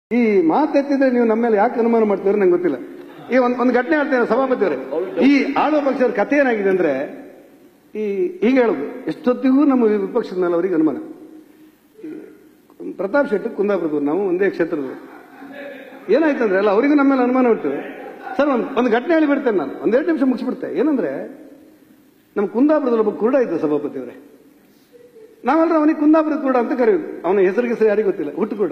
ಈ ಮಾತೆತ್ತಿದ್ರೆ ನೀವು ನಮ್ಮ ಮೇಲೆ ಯಾಕೆ ಅನುಮಾನ ಮಾಡ್ತೀರ ನಂಗೆ ಗೊತ್ತಿಲ್ಲ ಈ ಒಂದ್ ಒಂದು ಘಟನೆ ಹೇಳ್ತೇನೆ ಸಭಾಪತಿ ಅವರೇ ಈ ಆಳುವ ಪಕ್ಷದ ಕಥೆ ಏನಾಗಿದೆ ಅಂದ್ರೆ ಈ ಹೀಗೆ ಹೇಳುದು ಎಷ್ಟೊತ್ತಿಗೂ ನಮ್ಮ ವಿಪಕ್ಷದ ಮೇಲೆ ಅವರಿಗೆ ಅನುಮಾನ ಈ ಪ್ರತಾಪ್ ಶೆಟ್ಟಿ ಕುಂದಾಪುರದವ್ರು ನಾವು ಒಂದೇ ಕ್ಷೇತ್ರದವರು ಏನಾಯ್ತಂದ್ರೆ ಅಲ್ಲ ಅವರಿಗೂ ನಮ್ಮ ಮೇಲೆ ಅನುಮಾನ ಉಂಟು ಸರ್ ಒಂದು ಒಂದು ಘಟನೆ ಹೇಳಿ ಬಿಡ್ತೇನೆ ನಾನು ಒಂದೆರಡು ನಿಮಿಷ ಮುಗಿಸ್ಬಿಡ್ತೆ ಏನಂದ್ರೆ ನಮ್ಮ ಕುಂದಾಪುರದಲ್ಲಿ ಒಬ್ಬ ಕುರುಡ ಇದ್ದ ಸಭಾಪತಿ ಅವರೇ ನಾವೆಲ್ಲರೂ ಅವನಿಗೆ ಕುಂದಾಪುರದ ಕುರುಡ ಅಂತ ಕರೆಯುದು ಅವನ ಹೆಸರಿಗೆ ಹೆಸರು ಯಾರಿಗೂ ಗೊತ್ತಿಲ್ಲ ಹುಟ್ಟು ಕುರುಡ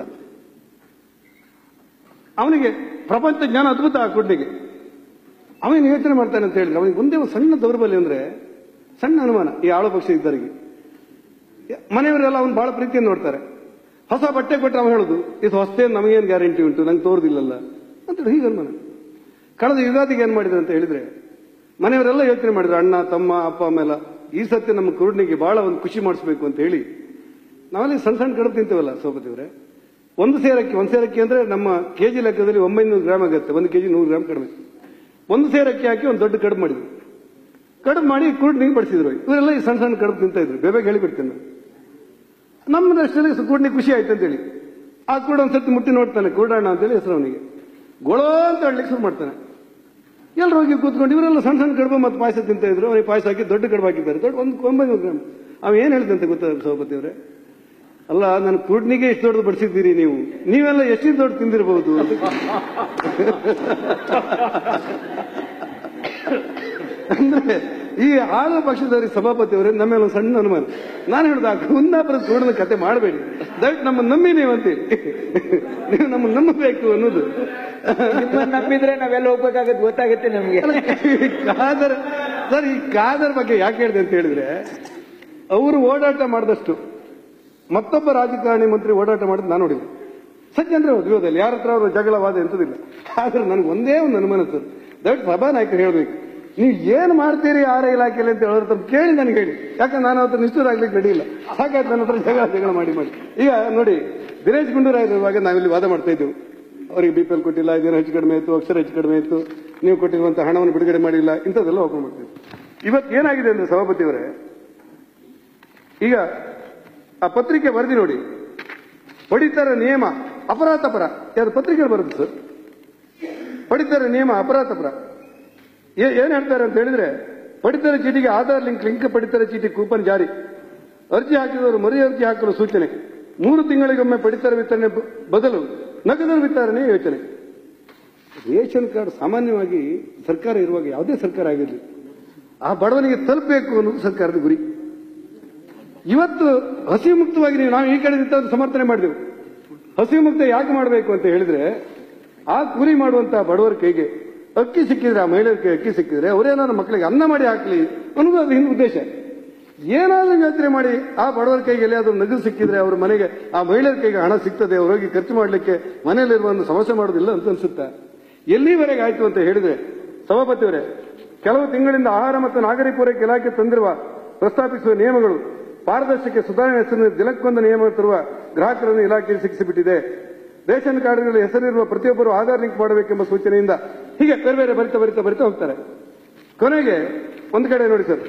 ಅವನಿಗೆ ಪ್ರಪಂಚ ಜ್ಞಾನ ಅದ್ಭುತ ಆ ಕುಡ್ಡಿಗೆ ಅವನು ಯೋಚನೆ ಮಾಡ್ತಾನೆ ಅಂತ ಹೇಳಿದ್ರೆ ಅವನಿಗೆ ಒಂದೇ ಒಂದು ಸಣ್ಣ ದೌರ್ಬಲ್ಯ ಅಂದ್ರೆ ಸಣ್ಣ ಅನುಮಾನ ಈ ಆಳು ಪಕ್ಷ ಇದ್ದವರಿಗೆ ಮನೆಯವರೆಲ್ಲ ಅವನು ಬಹಳ ಪ್ರೀತಿಯನ್ನು ನೋಡ್ತಾರೆ ಹೊಸ ಬಟ್ಟೆ ಕೊಟ್ಟರೆ ಅವನು ಹೇಳುದು ಇದು ಹೊಸದೇ ನಮಗೇನು ಗ್ಯಾರಂಟಿ ಉಂಟು ನಂಗೆ ತೋರುದಿಲ್ಲಲ್ಲ ಅಂತೇಳಿ ಹೀಗೆ ಅನುಮಾನ ಕಳೆದ ಯುಗಾದಿಗೆ ಏನ್ ಮಾಡಿದ್ರು ಅಂತ ಹೇಳಿದ್ರೆ ಮನೆಯವರೆಲ್ಲ ಯೋಚನೆ ಮಾಡಿದ್ರು ಅಣ್ಣ ತಮ್ಮ ಅಪ್ಪ ಅಮ್ಮೆಲ್ಲ ಈ ಸತ್ಯ ನಮ್ಮ ಕುರುಡ್ನಿಗೆ ಬಹಳ ಒಂದು ಖುಷಿ ಮಾಡಿಸ್ಬೇಕು ಅಂತ ಹೇಳಿ ನಾವಲ್ಲಿ ಸಣ್ಣ ಸಣ್ಣ ಕಡುಬು ತಿಂತೇವಲ್ಲ ಸೋಪತಿವ್ರೆ ಒಂದು ಸೇರಕ್ಕೆ ಒಂದು ಸೇರಕ್ಕೆ ಅಂದ್ರೆ ನಮ್ಮ ಕೆಜಿ ಲೆಕ್ಕದಲ್ಲಿ ಒಂಬೈನೂರು ಗ್ರಾಮ್ ಆಗುತ್ತೆ ಒಂದು ಕೆಜಿ ನೂರು ಗ್ರಾಮ್ ಕಡಿಮೆ ಒಂದು ಸೇರಕ್ಕೆ ಹಾಕಿ ಒಂದು ದೊಡ್ಡ ಕಡುಬು ಮಾಡಿದ್ರು ಕಡುಬು ಮಾಡಿ ಕುರುಡ್ನಿಗೆ ಬಡಿಸಿದ್ರು ಇವರೆಲ್ಲ ಈ ಸಣ್ಣ ಸಣ್ಣ ಕಡುಬು ತಿಂತ ಇದ್ರು ಬೇಗ ಹೇಳಿಬಿಡ್ತೇನೆ ನಾನು ನಮ್ಮ ದೃಷ್ಟಿಯಲ್ಲಿ ಕುರುಡ್ನಿಗೆ ಖುಷಿ ಆಯ್ತು ಅಂತೇಳಿ ಆ ಕುರುಡ ಒಂದ್ಸತಿ ಮುಟ್ಟಿ ನೋಡ್ತಾನೆ ಕುರುಡಣ್ಣ ಅಂತೇಳಿ ಹೆಸರು ಅವನಿಗೆ ಗೊಳೋ ಅಂತ ಹೇಳಲಿಕ್ಕೆ ಶುರು ಮಾಡ್ತಾನೆ ಎಲ್ಲರೂ ಹೋಗಿ ಕೂತ್ಕೊಂಡು ಇವರೆಲ್ಲ ಸಣ್ಣ ಸಣ್ಣ ಕಡುಬು ಮತ್ತು ಪಾಯಸ ತಿಂತ ಇದ್ರು ಅವನಿಗೆ ಪಾಯಸ ಹಾಕಿ ದೊಡ್ಡ ಕಡುಬು ಹಾಕಿದ್ದಾರೆ ದೊಡ್ಡ ಒಂದು ಒಂಬೈನೂರು ಗ್ರಾಮ್ ಅವ ಏನ್ ಹೇಳ್ದಂತೆ ಗೊತ್ತಾ ಸಭಾಪತಿ ಅವರೇ ಅಲ್ಲ ನನ್ನ ಕುಡ್ನಿಗೆ ಇಷ್ಟು ದೊಡ್ಡದು ಬಡಿಸಿದ್ದೀರಿ ನೀವು ನೀವೆಲ್ಲ ಎಷ್ಟು ದೊಡ್ಡ ತಿಂದಿರಬಹುದು ಅಂತ ಅಂದ್ರೆ ಈ ಆಳು ಪಕ್ಷದವರಿಗೆ ಸಭಾಪತಿ ಅವರೇ ನಮ್ಮ ಮೇಲೆ ಒಂದು ಸಣ್ಣ ಅನುಮಾನ ನಾನು ಹೇಳ್ದ ಆ ಕುಂದಾಪುರದ ಕೂಡದ ಕತೆ ಮಾಡಬೇಡಿ ದಯವಿಟ್ಟು ನಮ್ಮ ನಂಬಿ ನೀವು ಅಂತೇಳಿ ನೀವು ನಮ್ಮ ನಂಬಬೇಕು ಅನ್ನೋದು ನಿಮ್ಮನ್ನ ನಂಬಿದ್ರೆ ನಾವೆಲ್ಲ ಹೋಗ್ಬೇಕಾಗತ್ತೆ ಗೊತ್ತಾಗುತ್ತೆ ನಮ್ಗೆ ಅಲ್ಲ, ಈ ಕಾದರ್ ಸರ್ ಈ ಕಾದರ್ ಬಗ್ಗೆ ಯಾಕೆ ಹೇಳಿದೆ ಅಂತ ಹೇಳಿದ್ರೆ ಅವರು ಓಡಾಟ ಮಾಡಿದಷ್ಟು ಮತ್ತೊಬ್ಬ ರಾಜಕಾರಣಿ ಮಂತ್ರಿ ಓಡಾಟ ಮಾಡಿದ್ ನಾನು ನೋಡಿಲ್ಲ ಸಜ್ಜಂದ್ರೆ ಉದ್ಯೋಗದಲ್ಲಿ ಯಾರ ಹತ್ರ ಅವರು ಜಗಳವಾದ ಎಂತದಿಲ್ಲ ಆದ್ರೆ ನನಗೆ ಒಂದೇ ಒಂದು ಅನುಮಾನ ಸರ್ ದಯವಿಟ್ಟು ಸಭಾನಾಯಕರು ಹೇಳ್ಬೇಕು ನೀವು ಏನ್ ಮಾಡ್ತೀರಿ ಆರ ಇಲಾಖೆಯಲ್ಲಿ ಅಂತ ಹೇಳೋದ್ರ ತಮ್ಮ ಕೇಳಿ ನನಗೆ ಹೇಳಿ ಯಾಕಂದ್ರೆ ನಾನು ಅವತ್ತು ನಿಷ್ಠೂರ ಆಗ್ಲಿಕ್ಕೆ ನಡಿಯಿಲ್ಲ ಹಾಗಾದ್ರೆ ನನ್ನ ಹತ್ರ ಜಗಳ ಜಗಳ ಮಾಡಿ ಮಾಡಿ ಈಗ ನೋಡಿ ದಿನೇಶ್ ಗುಂಡೂರಾಯ್ ಇರುವಾಗ ನಾವಿಲ್ಲಿ ವಾದ ಮಾಡ್ತಾ ಇದ್ದೆವು ಅವರಿಗೆ ಬಿ ಪಿ ಎಲ್ ಕೊಟ್ಟಿಲ್ಲ ಇದೇನು ಹೆಚ್ಚು ಕಡಿಮೆ ಆಯಿತು ಅಕ್ಷರ ಹೆಚ್ಚು ಕಡಿಮೆ ಆಯಿತು ನೀವು ಕೊಟ್ಟಿರುವಂತ ಹಣವನ್ನು ಬಿಡುಗಡೆ ಮಾಡಿಲ್ಲ ಇಂಥದ್ದೆಲ್ಲ ಹೋಗ್ಕೊಂಡು ಮಾಡ್ತೀವಿ ಇವತ್ತು ಏನಾಗಿದೆ ಅಂದ್ರೆ ಸಭಾಪತಿ ಅವರೇ ಈಗ ಆ ಪತ್ರಿಕೆ ವರದಿ ನೋಡಿ ಪಡಿತರ ನಿಯಮ ಅಪರಾಧ ಪರ ಯಾರು ಪತ್ರಿಕೆ ಬರುತ್ತೆ ಸರ್ ಪಡಿತರ ನಿಯಮ ಅಪರಾಧ ಪರ ಏ- ಏನ್ ಹೇಳ್ತಾರೆ ಅಂತ ಹೇಳಿದ್ರೆ ಪಡಿತರ ಚೀಟಿಗೆ ಆಧಾರ್ ಲಿಂಕ್ ಲಿಂಕ್ ಪಡಿತರ ಚೀಟಿ ಕೂಪನ್ ಜಾರಿ ಅರ್ಜಿ ಹಾಕಿದವರು ಮರು ಅರ್ಜಿ ಹಾಕಲು ಸೂಚನೆ ಮೂರು ತಿಂಗಳಿಗೊಮ್ಮೆ ಪಡಿತರ ವಿತರಣೆ ಬ- ಬದಲು ನಗದು ವಿತರಣೆ ಯೋಚನೆ ರೇಷನ್ ಕಾರ್ಡ್ ಸಾಮಾನ್ಯವಾಗಿ ಸರ್ಕಾರ ಇರುವಾಗ ಯಾವುದೇ ಸರ್ಕಾರ ಆಗಿರಲಿ ಆ ಬಡವನಿಗೆ ತಲುಪಬೇಕು ಅನ್ನೋದು ಸರ್ಕಾರದ ಗುರಿ ಇವತ್ತು ಹಸಿವು ಮುಕ್ತವಾಗಿ ನೀವು ನಾವು ಈ ಕಡೆ ನಿಂತದ್ದು ಸಮರ್ಥನೆ ಮಾಡಿದೆವು ಹಸಿವು ಮುಕ್ತ ಯಾಕೆ ಮಾಡಬೇಕು ಅಂತ ಹೇಳಿದ್ರೆ ಆ ಕೂಲಿ ಮಾಡುವಂತಹ ಬಡವರ ಕೈಗೆ ಅಕ್ಕಿ ಸಿಕ್ಕಿದ್ರೆ ಆ ಮಹಿಳೆಯರ ಕೈ ಅಕ್ಕಿ ಸಿಕ್ಕಿದ್ರೆ ಅವರೇನಾದ್ರು ಮಕ್ಕಳಿಗೆ ಅನ್ನ ಮಾಡಿ ಹಾಕ್ಲಿ ಅನ್ನೋದು ಅದು ಹಿಂದ್ ಉದ್ದೇಶ ಏನಾದ್ರೂ ಯೋಚನೆ ಮಾಡಿ ಆ ಬಡವರ ಕೈಗೆ ಎಲ್ಲಿಯಾದ್ರೂ ನಗದು ಸಿಕ್ಕಿದ್ರೆ ಅವ್ರ ಮನೆಗೆ ಆ ಮಹಿಳೆಯರ ಕೈಗೆ ಹಣ ಸಿಗ್ತದೆ ಅವ್ರು ಹೋಗಿ ಖರ್ಚು ಮಾಡ್ಲಿಕ್ಕೆ ಮನೆಯಲ್ಲಿರುವ ಒಂದು ಸಮಸ್ಯೆ ಮಾಡೋದಿಲ್ಲ ಅಂತ ಅನ್ಸುತ್ತೆ ಎಲ್ಲಿವರೆಗೆ ಆಯ್ತು ಅಂತ ಹೇಳಿದ್ರೆ ಸಭಾಪತಿಯವರೇ ಕೆಲವು ತಿಂಗಳಿಂದ ಆಹಾರ ಮತ್ತು ನಾಗರಿಕ ಪೂರೈಕೆ ಇಲಾಖೆ ತಂದಿರುವ ಪ್ರಸ್ತಾಪಿಸುವ ನಿಯಮಗಳು ಪಾರದರ್ಶಕ ಸುಧಾರಣೆ ಹೆಸರಿನ ದಿನಕ್ಕೊಂದು ನಿಯಮ ತರುವ ಗ್ರಾಹಕರನ್ನು ಇಲಾಖೆ ಶಿಕ್ಷಿಸಿಬಿಟ್ಟಿದೆ ರೇಷನ್ ಕಾರ್ಡ್ಗಳಲ್ಲಿ ಹೆಸರಿರುವ ಪ್ರತಿಯೊಬ್ಬರು ಆಧಾರ್ ಲಿಂಕ್ ಮಾಡಬೇಕೆಂಬ ಸೂಚನೆಯಿಂದ ಹೀಗೆ ಬೇರೆ ಬೇರೆ ಬರಿತಾ ಬರಿತಾ ಬರಿತಾ ಹೋಗ್ತಾರೆ ಕೊನೆಗೆ ಒಂದು ಕಡೆ ನೋಡಿ ಸರ್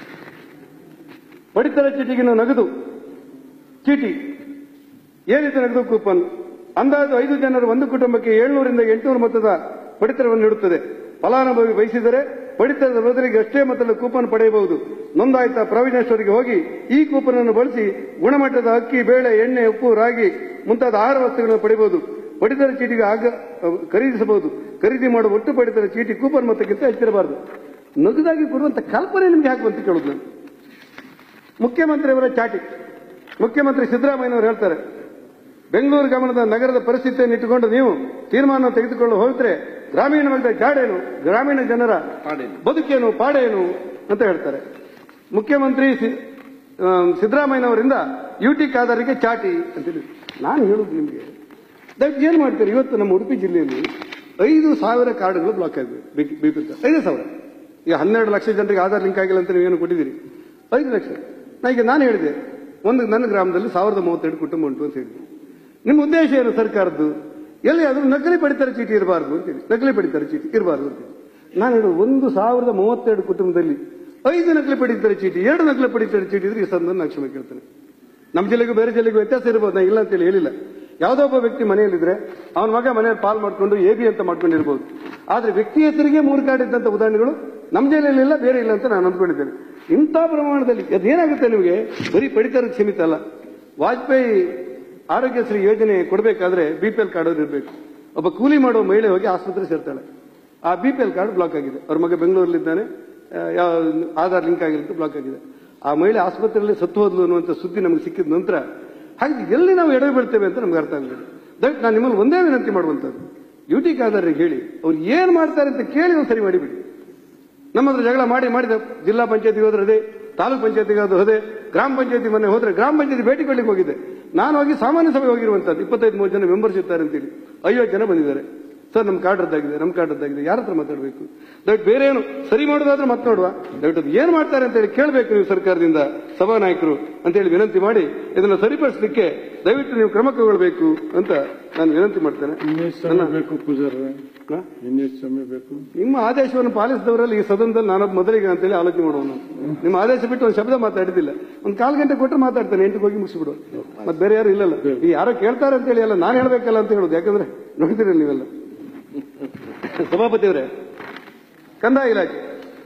ಪಡಿತರ ಚೀಟಿಗಿನ ನಗದು ಚೀಟಿ ಏನಿದೆ ನಗದು ಕೂಪನ್ ಅಂದಾಜು ಐದು ಜನರು ಒಂದು ಕುಟುಂಬಕ್ಕೆ ಏಳ್ನೂರಿಂದ ಎಂಟುನೂರು ಮೊತ್ತದ ಪಡಿತರವನ್ನು ನೀಡುತ್ತದೆ ಫಲಾನುಭವಿ ಬಯಸಿದರೆ ಪಡಿತರದ ಬದಲಿಗೆ ಅಷ್ಟೇ ಮೊತ್ತದ ಕೂಪನ್ ಪಡೆಯಬಹುದು ನೋಂದಾಯಿತ ಪ್ರಾವಿಡೆಂಟ್ ಸ್ಟೋರ್ಗೆ ಹೋಗಿ ಈ ಕೂಪನ್ ಅನ್ನು ಬಳಸಿ ಗುಣಮಟ್ಟದ ಅಕ್ಕಿ ಬೇಳೆ ಎಣ್ಣೆ ಉಪ್ಪು ರಾಗಿ ಮುಂತಾದ ಆಹಾರ ವಸ್ತುಗಳನ್ನು ಪಡೆಯಬಹುದು ಪಡಿತರ ಚೀಟಿಗೆ ಆಗ ಖರೀದಿಸಬಹುದು ಖರೀದಿ ಮಾಡುವ ಒಟ್ಟು ಪಡಿತರ ಚೀಟಿ ಕೂಪನ್ ಮೊತ್ತಕ್ಕಿಂತ ಹೆಚ್ಚಿರಬಾರದು ನಗದಾಗಿ ಕೊಡುವಂತ ಕಲ್ಪನೆ ನಿಮ್ಗೆ ಯಾಕೆ ಅಂತ ಕೇಳುದು ನಾನು ಮುಖ್ಯಮಂತ್ರಿಯವರ ಚಾಟಿ ಮುಖ್ಯಮಂತ್ರಿ ಸಿದ್ದರಾಮಯ್ಯನವರು ಹೇಳ್ತಾರೆ ಬೆಂಗಳೂರು ಗಮನದ ನಗರದ ಪರಿಸ್ಥಿತಿಯನ್ನು ಇಟ್ಟುಕೊಂಡು ನೀವು ತೀರ್ಮಾನ ತೆಗೆದುಕೊಂಡು ಹೋಗಿದ್ರೆ ಗ್ರಾಮೀಣ ವರ್ಗದ ಜಾಡೇನು ಗ್ರಾಮೀಣ ಜನರ ಬದುಕೇನು ಪಾಡೇನು ಅಂತ ಹೇಳ್ತಾರೆ ಮುಖ್ಯಮಂತ್ರಿ ಸಿ- ಆ, ಸಿದ್ದರಾಮಯ್ಯನವರಿಂದ ಯುಟಿ ಖಾದರಿಗೆ ಚಾಟಿ ಅಂತೇಳಿ ನಾನು ಹೇಳುದು ನಿಮಗೆ ದಯವಿಟ್ಟು ಏನ್ ಮಾಡ್ತೀರಿ ಇವತ್ತು ನಮ್ಮ ಉಡುಪಿ ಜಿಲ್ಲೆಯಲ್ಲಿ ಐದು ಸಾವಿರ ಕಾರ್ಡ್ಗಳು ಬ್ಲಾಕ್ ಆಗಿವೆ ಬಿಪಿ ಐದು ಸಾವಿರ ಈಗ ಹನ್ನೆರಡು ಲಕ್ಷ ಜನರಿಗೆ ಆಧಾರ್ ಲಿಂಕ್ ಆಗಿಲ್ಲ ಅಂತ ನೀವೇನು ಕೊಟ್ಟಿದ್ದೀರಿ ಐದು ಲಕ್ಷ ನಾ ಈಗ ನಾನು ಹೇಳಿದೆ ಒಂದು ನನ್ನ ಗ್ರಾಮದಲ್ಲಿ ಸಾವಿರದ ಮೂವತ್ತೆರಡು ಕುಟುಂಬ ಉಂಟು ಅಂತ ಹೇಳಿದೆ ನಿಮ್ಮ ಉದ್ದೇಶ ಏನು ಸರ್ಕಾರದ್ದು ಎಲ್ಲಿ ಆದ್ರೂ ನಕಲಿ ಪಡಿತರ ಚೀಟಿ ಇರಬಾರ್ದು ಅಂತೇಳಿ ನಕಲಿ ಪಡಿತರ ಚೀಟಿ ಇರಬಾರ್ದು ಅಂತೇಳಿ ನಾನು ಹೇಳೋದು ಒಂದು ಸಾವಿರದ ಮೂವತ್ತೆರಡು ಕುಟುಂಬದಲ್ಲಿ ಐದು ನಕಲಿ ಪಡಿತರ ಚೀಟಿ ಎರಡು ನಕಲಿ ಪಡಿತರ ಚೀಟಿ ಇದ್ರೆ ಈ ಸಂದರ್ಭ ನಾನು ಕ್ಷಮೆ ಕೇಳ್ತೇನೆ ನಮ್ಮ ಜಿಲ್ಲೆಗೂ ಬೇರೆ ಜಿಲ್ಲೆಗೂ ವ್ಯತ್ಯಾಸ ಇರಬಹುದು ನಾನು ಇಲ್ಲ ಅಂತೇಳಿ ಹೇಳಿಲ್ಲ ಯಾವುದೋ ಒಬ್ಬ ವ್ಯಕ್ತಿ ಮನೆಯಲ್ಲಿದ್ರೆ ಅವನ ಮಗ ಮನೆಯಲ್ಲಿ ಪಾಲ್ ಮಾಡ್ಕೊಂಡು ಎ ಬಿ ಅಂತ ಮಾಡ್ಕೊಂಡಿರ್ಬೋದು ಆದ್ರೆ ವ್ಯಕ್ತಿ ಹೆಸರಿಗೆ ಮೂರು ಕಾರ್ಡ್ ಇದ್ದಂತ ಉದಾಹರಣೆಗಳು ನಮ್ಮ ಜಿಲ್ಲೆಯಲ್ಲಿ ಇಲ್ಲ ಬೇರೆ ಇಲ್ಲ ಅಂತ ನಾನು ಅಂದ್ಕೊಂಡಿದ್ದೇನೆ ಇಂಥ ಪ್ರಮಾಣದಲ್ಲಿ ಅದೇನಾಗುತ್ತೆ ನಿಮಗೆ ಬರೀ ಪಡಿತರಕ್ಕೆ ಸೀಮಿತ ಅಲ್ಲ ವಾಜಪೇಯಿ ಆರೋಗ್ಯಶ್ರೀ ಯೋಜನೆ ಕೊಡಬೇಕಾದ್ರೆ ಬಿ ಪಿ ಎಲ್ ಕಾರ್ಡ್ ಇರಬೇಕು ಒಬ್ಬ ಕೂಲಿ ಮಾಡುವ ಮಹಿಳೆ ಹೋಗಿ ಆಸ್ಪತ್ರೆ ಸೇರ್ತಾಳೆ ಆ B P L card block ಆಗಿದೆ ಅವ್ರ ಮಗ ಬೆಂಗಳೂರಲ್ಲಿದ್ದಾನೆ ಆ, ಯಾವ ಆಧಾರ್ ಲಿಂಕ್ ಆಗಿರುತ್ತೆ ಬ್ಲಾಕ್ ಆಗಿದೆ ಆ ಮಹಿಳೆ ಆಸ್ಪತ್ರೆಯಲ್ಲಿ ಸತ್ತು ಹೋದ್ಲು ಅನ್ನುವಂಥ ಸುದ್ದಿ ನಮಗೆ ಸಿಕ್ಕಿದ ನಂತರ ಹಾಗೆ ಎಲ್ಲಿ ನಾವು ಎಡೆ ಬೀಳ್ತೇವೆ ಅಂತ ನಮ್ಗೆ ಅರ್ಥ ಆಗಲಿಲ್ಲ ದಯವಿಟ್ಟು ನಾನು ನಿಮ್ಮಲ್ಲಿ ಒಂದೇ ವಿನಂತಿ ಮಾಡುವಂಥದ್ದು ಡ್ಯೂಟಿ ಖಾದರ್ರಿಗೆ ಹೇಳಿ ಅವ್ರು ಏನ್ ಮಾಡ್ತಾರೆ ಅಂತ ಕೇಳಿ ಒಂದು ಸರಿ ಮಾಡಿಬಿಡಿ ನಮ್ಮ ಹತ್ರ ಜಗಳ ಮಾಡಿ ಮಾಡಿದ ಜಿಲ್ಲಾ ಪಂಚಾಯತಿಗೆ ಹೋದ್ರೆ ಅದೇ ತಾಲೂಕ್ ಪಂಚಾಯತಿಗೆ ಹೋದ್ರೆ ಅದೇ ಗ್ರಾಮ ಪಂಚಾಯತಿ ಮನೆ ಹೋದ್ರೆ ಗ್ರಾಮ ಪಂಚಾಯತಿ ಭೇಟಿ ಕೊಡ್ಲಿಕ್ಕೆ ಹೋಗಿದ್ದೆ ನಾನು ಹೋಗಿ ಸಾಮಾನ್ಯ ಸಭೆ ಹೋಗಿರುವಂತದ್ದು ಇಪ್ಪತ್ತೈದು ಮೂರು ಜನ ಮೆಂಬರ್ಸ್ ಇರ್ತಾರೆ ಅಂತೇಳಿ ಐವತ್ತು ಜನ ಬಂದಿದ್ದಾರೆ ಸರ್ ನಮ್ಮ ಕಾರ್ಡ್ ರದ್ದಾಗಿದೆ ನಮ್ಮ ಕಾರ್ಡ್ ರದ್ದಾಗಿದೆ ಯಾರ ಹತ್ರ ಮಾತಾಡಬೇಕು ದಯವಿಟ್ಟು ಬೇರೆ ಏನು ಸರಿ ಮಾಡೋದಾದ್ರೆ ಮತ್ತೆ ನೋಡುವ ದಯವಿಟ್ಟು ಅದು ಏನ್ ಮಾಡ್ತಾರೆ ಅಂತ ಹೇಳಿ ಕೇಳಬೇಕು ನೀವು ಸರ್ಕಾರದಿಂದ ಸಭಾ ನಾಯಕರು ಅಂತೇಳಿ ವಿನಂತಿ ಮಾಡಿ ಇದನ್ನು ಸರಿಪಡಿಸಲಿಕ್ಕೆ ದಯವಿಟ್ಟು ನೀವು ಕ್ರಮ ಕೈಗೊಳ್ಳಬೇಕು ಅಂತ ನಾನು ವಿನಂತಿ ಮಾಡ್ತೇನೆ ಇನ್ನೆಷ್ಟು ಸಮಯ ಬೇಕು ಪೂಜಾರ ಹಾ? ಇನ್ನೆಷ್ಟು ಸಮಯ ಬೇಕು ನಿಮ್ಮ ಆದೇಶವನ್ನು ಪಾಲಿಸಿದವರಲ್ಲಿ ಈ ಸದನದಲ್ಲಿ ನಾನೊಬ್ಬ ಮೊದಲಿಗೆ ಅಂತೇಳಿ ಆಲೋಚನೆ ಮಾಡೋನು ನಿಮ್ಮ ಆದೇಶ ಬಿಟ್ಟು ಒಂದು ಶಬ್ದ ಮಾತಾಡಿದಿಲ್ಲ ಒಂದು ಕಾಲು ಗಂಟೆ ಕೊಟ್ಟರೆ ಮಾತಾಡ್ತಾನೆ ಎಂಟಕ್ಕೆ ಹೋಗಿ ಮುಗಿಸ್ಬಿಡು ಮತ್ತೆ ಬೇರೆ ಯಾರು ಇಲ್ಲಲ್ಲ ಈ ಯಾರೋ ಕೇಳ್ತಾರೆ ಅಂತೇಳಿ ಅಲ್ಲ ನಾನು ಹೇಳ್ಬೇಕಲ್ಲ ಅಂತ ಹೇಳೋದು ಯಾಕಂದ್ರೆ ನೋಡ್ತೀರಲ್ಲ ನೀವೆಲ್ಲ ಸಭಾಪತಿಯವರೇ ಕಂದಾಯ ಇಲಾಖೆ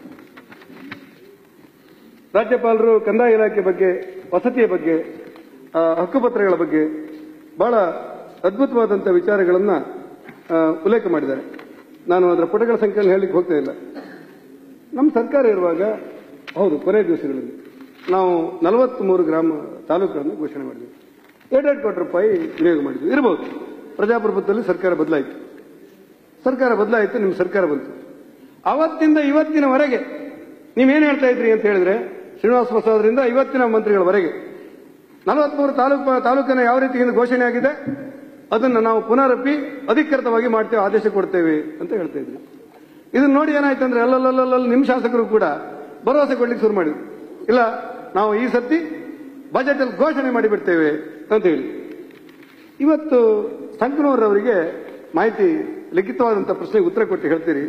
ರಾಜ್ಯಪಾಲರು ಕಂದಾಯ ಇಲಾಖೆ ಬಗ್ಗೆ ವಸತಿಯ ಬಗ್ಗೆ ಆ, ಹಕ್ಕುಪತ್ರಗಳ ಬಗ್ಗೆ ಬಹಳ ಅದ್ಭುತವಾದಂಥ ವಿಚಾರಗಳನ್ನ ಆ, ಉಲ್ಲೇಖ ಮಾಡಿದ್ದಾರೆ ನಾನು ಅದರ ಪುಟಗಳ ಸಂಖ್ಯೆಯನ್ನು ಹೇಳಲಿಕ್ಕೆ ಹೋಗ್ತಾ ಇಲ್ಲ ನಮ್ಮ ಸರ್ಕಾರ ಇರುವಾಗ ಹೌದು ಕೊನೆ ದಿವಸಗಳಲ್ಲಿ ನಾವು ನಲವತ್ಮೂರು ಗ್ರಾಮ ತಾಲೂಕುಗಳನ್ನು ಘೋಷಣೆ ಮಾಡಿದ್ವಿ ಎರಡೆರಡು ಕೋಟಿ ರೂಪಾಯಿ ವಿನಿಯೋಗ ಮಾಡಿದ್ವಿ ಇರಬಹುದು ಪ್ರಜಾಪ್ರಭುತ್ವದಲ್ಲಿ ಸರ್ಕಾರ ಬದಲಾಯಿತು ಸರ್ಕಾರ ಬದಲಾಯಿತು ನಿಮ್ಮ ಸರ್ಕಾರ ಬಂತು ಅವತ್ತಿಂದ ಇವತ್ತಿನವರೆಗೆ ನೀವೇನು ಹೇಳ್ತಾ ಇದ್ರಿ ಅಂತ ಹೇಳಿದ್ರೆ ಶ್ರೀನಿವಾಸ ಪ್ರಸಾದ್ರಿಂದ ಇವತ್ತಿನ ಮಂತ್ರಿಗಳವರೆಗೆ ನಲವತ್ಮೂರು ತಾಲೂಕು ತಾಲೂಕನ್ನು ಯಾವ ರೀತಿ ಹಿಂದೆ ಘೋಷಣೆ ಆಗಿದೆ ಅದನ್ನು ನಾವು ಪುನರಪಿ ಅಧಿಕೃತವಾಗಿ ಮಾಡ್ತೇವೆ ಆದೇಶ ಕೊಡ್ತೇವೆ ಅಂತ ಹೇಳ್ತಾ ಇದ್ರಿ ಇದನ್ನ ನೋಡಿ ಏನಾಯ್ತು ಅಂದ್ರೆ ಅಲ್ಲಲ್ಲಲ್ಲ ನಿಮ್ಮ ಶಾಸಕರು ಕೂಡ ಭರವಸೆ ಕೊಡ್ಲಿಕ್ಕೆ ಶುರು ಮಾಡಿದ್ರು ಇಲ್ಲ ನಾವು ಈ ಸತಿ ಬಜೆಟ್ ಅಲ್ಲಿ ಘೋಷಣೆ ಮಾಡಿಬಿಡ್ತೇವೆ ಅಂತ ಹೇಳಿ ಇವತ್ತು ಸಂಕನೂರವರಿಗೆ ಮಾಹಿತಿ ಲಿಖಿತವಾದಂತಹ ಪ್ರಶ್ನೆಗೆ ಉತ್ತರ ಕೊಟ್ಟು ಹೇಳ್ತೀರಿ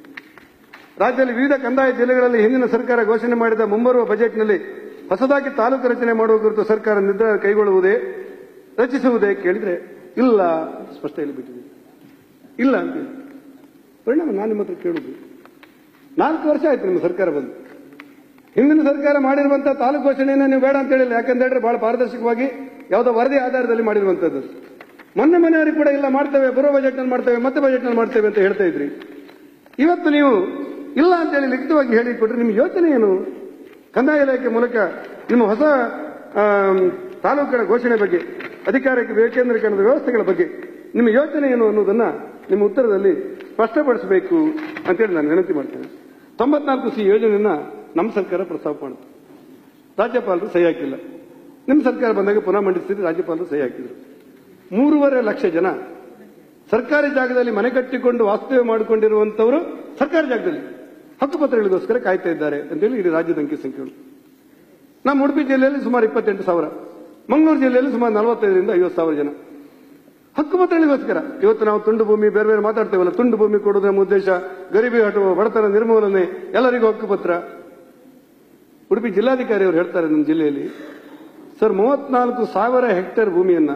ರಾಜ್ಯದಲ್ಲಿ ವಿವಿಧ ಕಂದಾಯ ಜಿಲ್ಲೆಗಳಲ್ಲಿ ಹಿಂದಿನ ಸರ್ಕಾರ ಘೋಷಣೆ ಮಾಡಿದ ಮುಂಬರುವ ಬಜೆಟ್ನಲ್ಲಿ ಹೊಸದಾಗಿ ತಾಲೂಕು ರಚನೆ ಮಾಡುವ ಕುರಿತು ಸರ್ಕಾರ ನಿರ್ಧಾರ ಕೈಗೊಳ್ಳುವುದೇ ರಚಿಸುವುದೇ ಕೇಳಿದ್ರೆ ಇಲ್ಲ ಸ್ಪಷ್ಟ ಹೇಳಿಬಿಟ್ಟಿದೆ ಇಲ್ಲ ಅಂತ ಹೇಳಿ. ಪರಿಣಾಮ ನಾನು ನಿಮ್ಮ ಹತ್ರ ಕೇಳುದು ನಾಲ್ಕು ವರ್ಷ ಆಯ್ತು ನಿಮ್ಮ ಸರ್ಕಾರ ಬಂದು ಹಿಂದಿನ ಸರ್ಕಾರ ಮಾಡಿರುವಂತಹ ತಾಲೂಕು ಘೋಷಣೆಯನ್ನು ನೀವು ಬೇಡ ಅಂತ ಹೇಳಿಲ್ಲ ಯಾಕಂತ ಹೇಳಿದ್ರೆ ಬಹಳ ಪಾರದರ್ಶಕವಾಗಿ ಯಾವುದೋ ವರದಿ ಆಧಾರದಲ್ಲಿ ಮಾಡಿರುವಂತದ್ದು ಮೊನ್ನೆ ಮನೆಯವರಿಗೆ ಕೂಡ ಇಲ್ಲ ಮಾಡ್ತೇವೆ ಬರೋ ಬಜೆಟ್ ನಲ್ಲಿ ಮಾಡ್ತೇವೆ ಮತ್ತೆ ಬಜೆಟ್ ನಲ್ಲಿ ಮಾಡ್ತೇವೆ ಅಂತ ಹೇಳ್ತಾ ಇದ್ರಿ ಇವತ್ತು ನೀವು ಇಲ್ಲ ಅಂತ ಹೇಳಿ ಲಿಖಿತವಾಗಿ ಹೇಳಿಕೊಟ್ರೆ ನಿಮ್ಮ ಯೋಚನೆ ಏನು ಕಂದಾಯ ಇಲಾಖೆ ಮೂಲಕ ನಿಮ್ಮ ಹೊಸ ಆಮ್, ತಾಲೂಕಿನ ಘೋಷಣೆ ಬಗ್ಗೆ ಅಧಿಕಾರಕ್ಕೆ ವಿಕೇಂದ್ರೀಕರಣದ ವ್ಯವಸ್ಥೆಗಳ ಬಗ್ಗೆ ನಿಮ್ಮ ಯೋಚನೆ ಏನು ಅನ್ನೋದನ್ನ ನಿಮ್ಮ ಉತ್ತರದಲ್ಲಿ ಸ್ಪಷ್ಟಪಡಿಸಬೇಕು ಅಂತೇಳಿ ನಾನು ವಿನಂತಿ ಮಾಡ್ತೇನೆ ತೊಂಬತ್ನಾಲ್ಕು ಸಿ ಯೋಜನೆಯನ್ನ ನಮ್ಮ ಸರ್ಕಾರ ಪ್ರಸ್ತಾಪ ಮಾಡುತ್ತೆ ರಾಜ್ಯಪಾಲರು ಸಹಿ ಹಾಕಿಲ್ಲ ನಿಮ್ಮ ಸರ್ಕಾರ ಬಂದಾಗ ಪುನಃ ಮಂಡಿಸಿದ್ರೆ ರಾಜ್ಯಪಾಲರು ಸಹಿ ಹಾಕಿದ್ರು ಮೂರುವರೆ ಲಕ್ಷ ಜನ ಸರ್ಕಾರಿ ಜಾಗದಲ್ಲಿ ಮನೆ ಕಟ್ಟಿಕೊಂಡು ವಾಸ್ತವ್ಯ ಮಾಡಿಕೊಂಡಿರುವಂತವರು ಸರ್ಕಾರಿ ಜಾಗದಲ್ಲಿ ಹಕ್ಕುಪತ್ರಗಳಿಗೋಸ್ಕರ ಕಾಯ್ತಾ ಇದ್ದಾರೆ ಅಂತೇಳಿ ಇಡೀ ರಾಜ್ಯದ ಅಂಕಿ ಸಂಖ್ಯೆಗಳು ನಮ್ಮ ಉಡುಪಿ ಜಿಲ್ಲೆಯಲ್ಲಿ ಸುಮಾರು ಇಪ್ಪತ್ತೆಂಟು ಸಾವಿರ ಮಂಗಳೂರು ಜಿಲ್ಲೆಯಲ್ಲಿ ಸುಮಾರು ನಲವತ್ತೈದರಿಂದ ಐವತ್ತು ಸಾವಿರ ಜನ ಹಕ್ಕುಪತ್ರಗಳಿಗೋಸ್ಕರ ಇವತ್ತು ನಾವು ತುಂಡು ಭೂಮಿ ಬೇರೆ ಬೇರೆ ಮಾತಾಡ್ತೇವಲ್ಲ ತುಂಡು ಭೂಮಿ ಕೊಡುವುದರ ನಮ್ಮ ಉದ್ದೇಶ ಗರೀಬಿ ಹಟುವ ಬಡತನ ನಿರ್ಮೂಲನೆ ಎಲ್ಲರಿಗೂ ಹಕ್ಕುಪತ್ರ ಉಡುಪಿ ಜಿಲ್ಲಾಧಿಕಾರಿ ಅವರು ಹೇಳ್ತಾರೆ ನಮ್ಮ ಜಿಲ್ಲೆಯಲ್ಲಿ ಸರ್ ಮೂವತ್ನಾಲ್ಕು ಸಾವಿರ ಹೆಕ್ಟೇರ್ ಭೂಮಿಯನ್ನ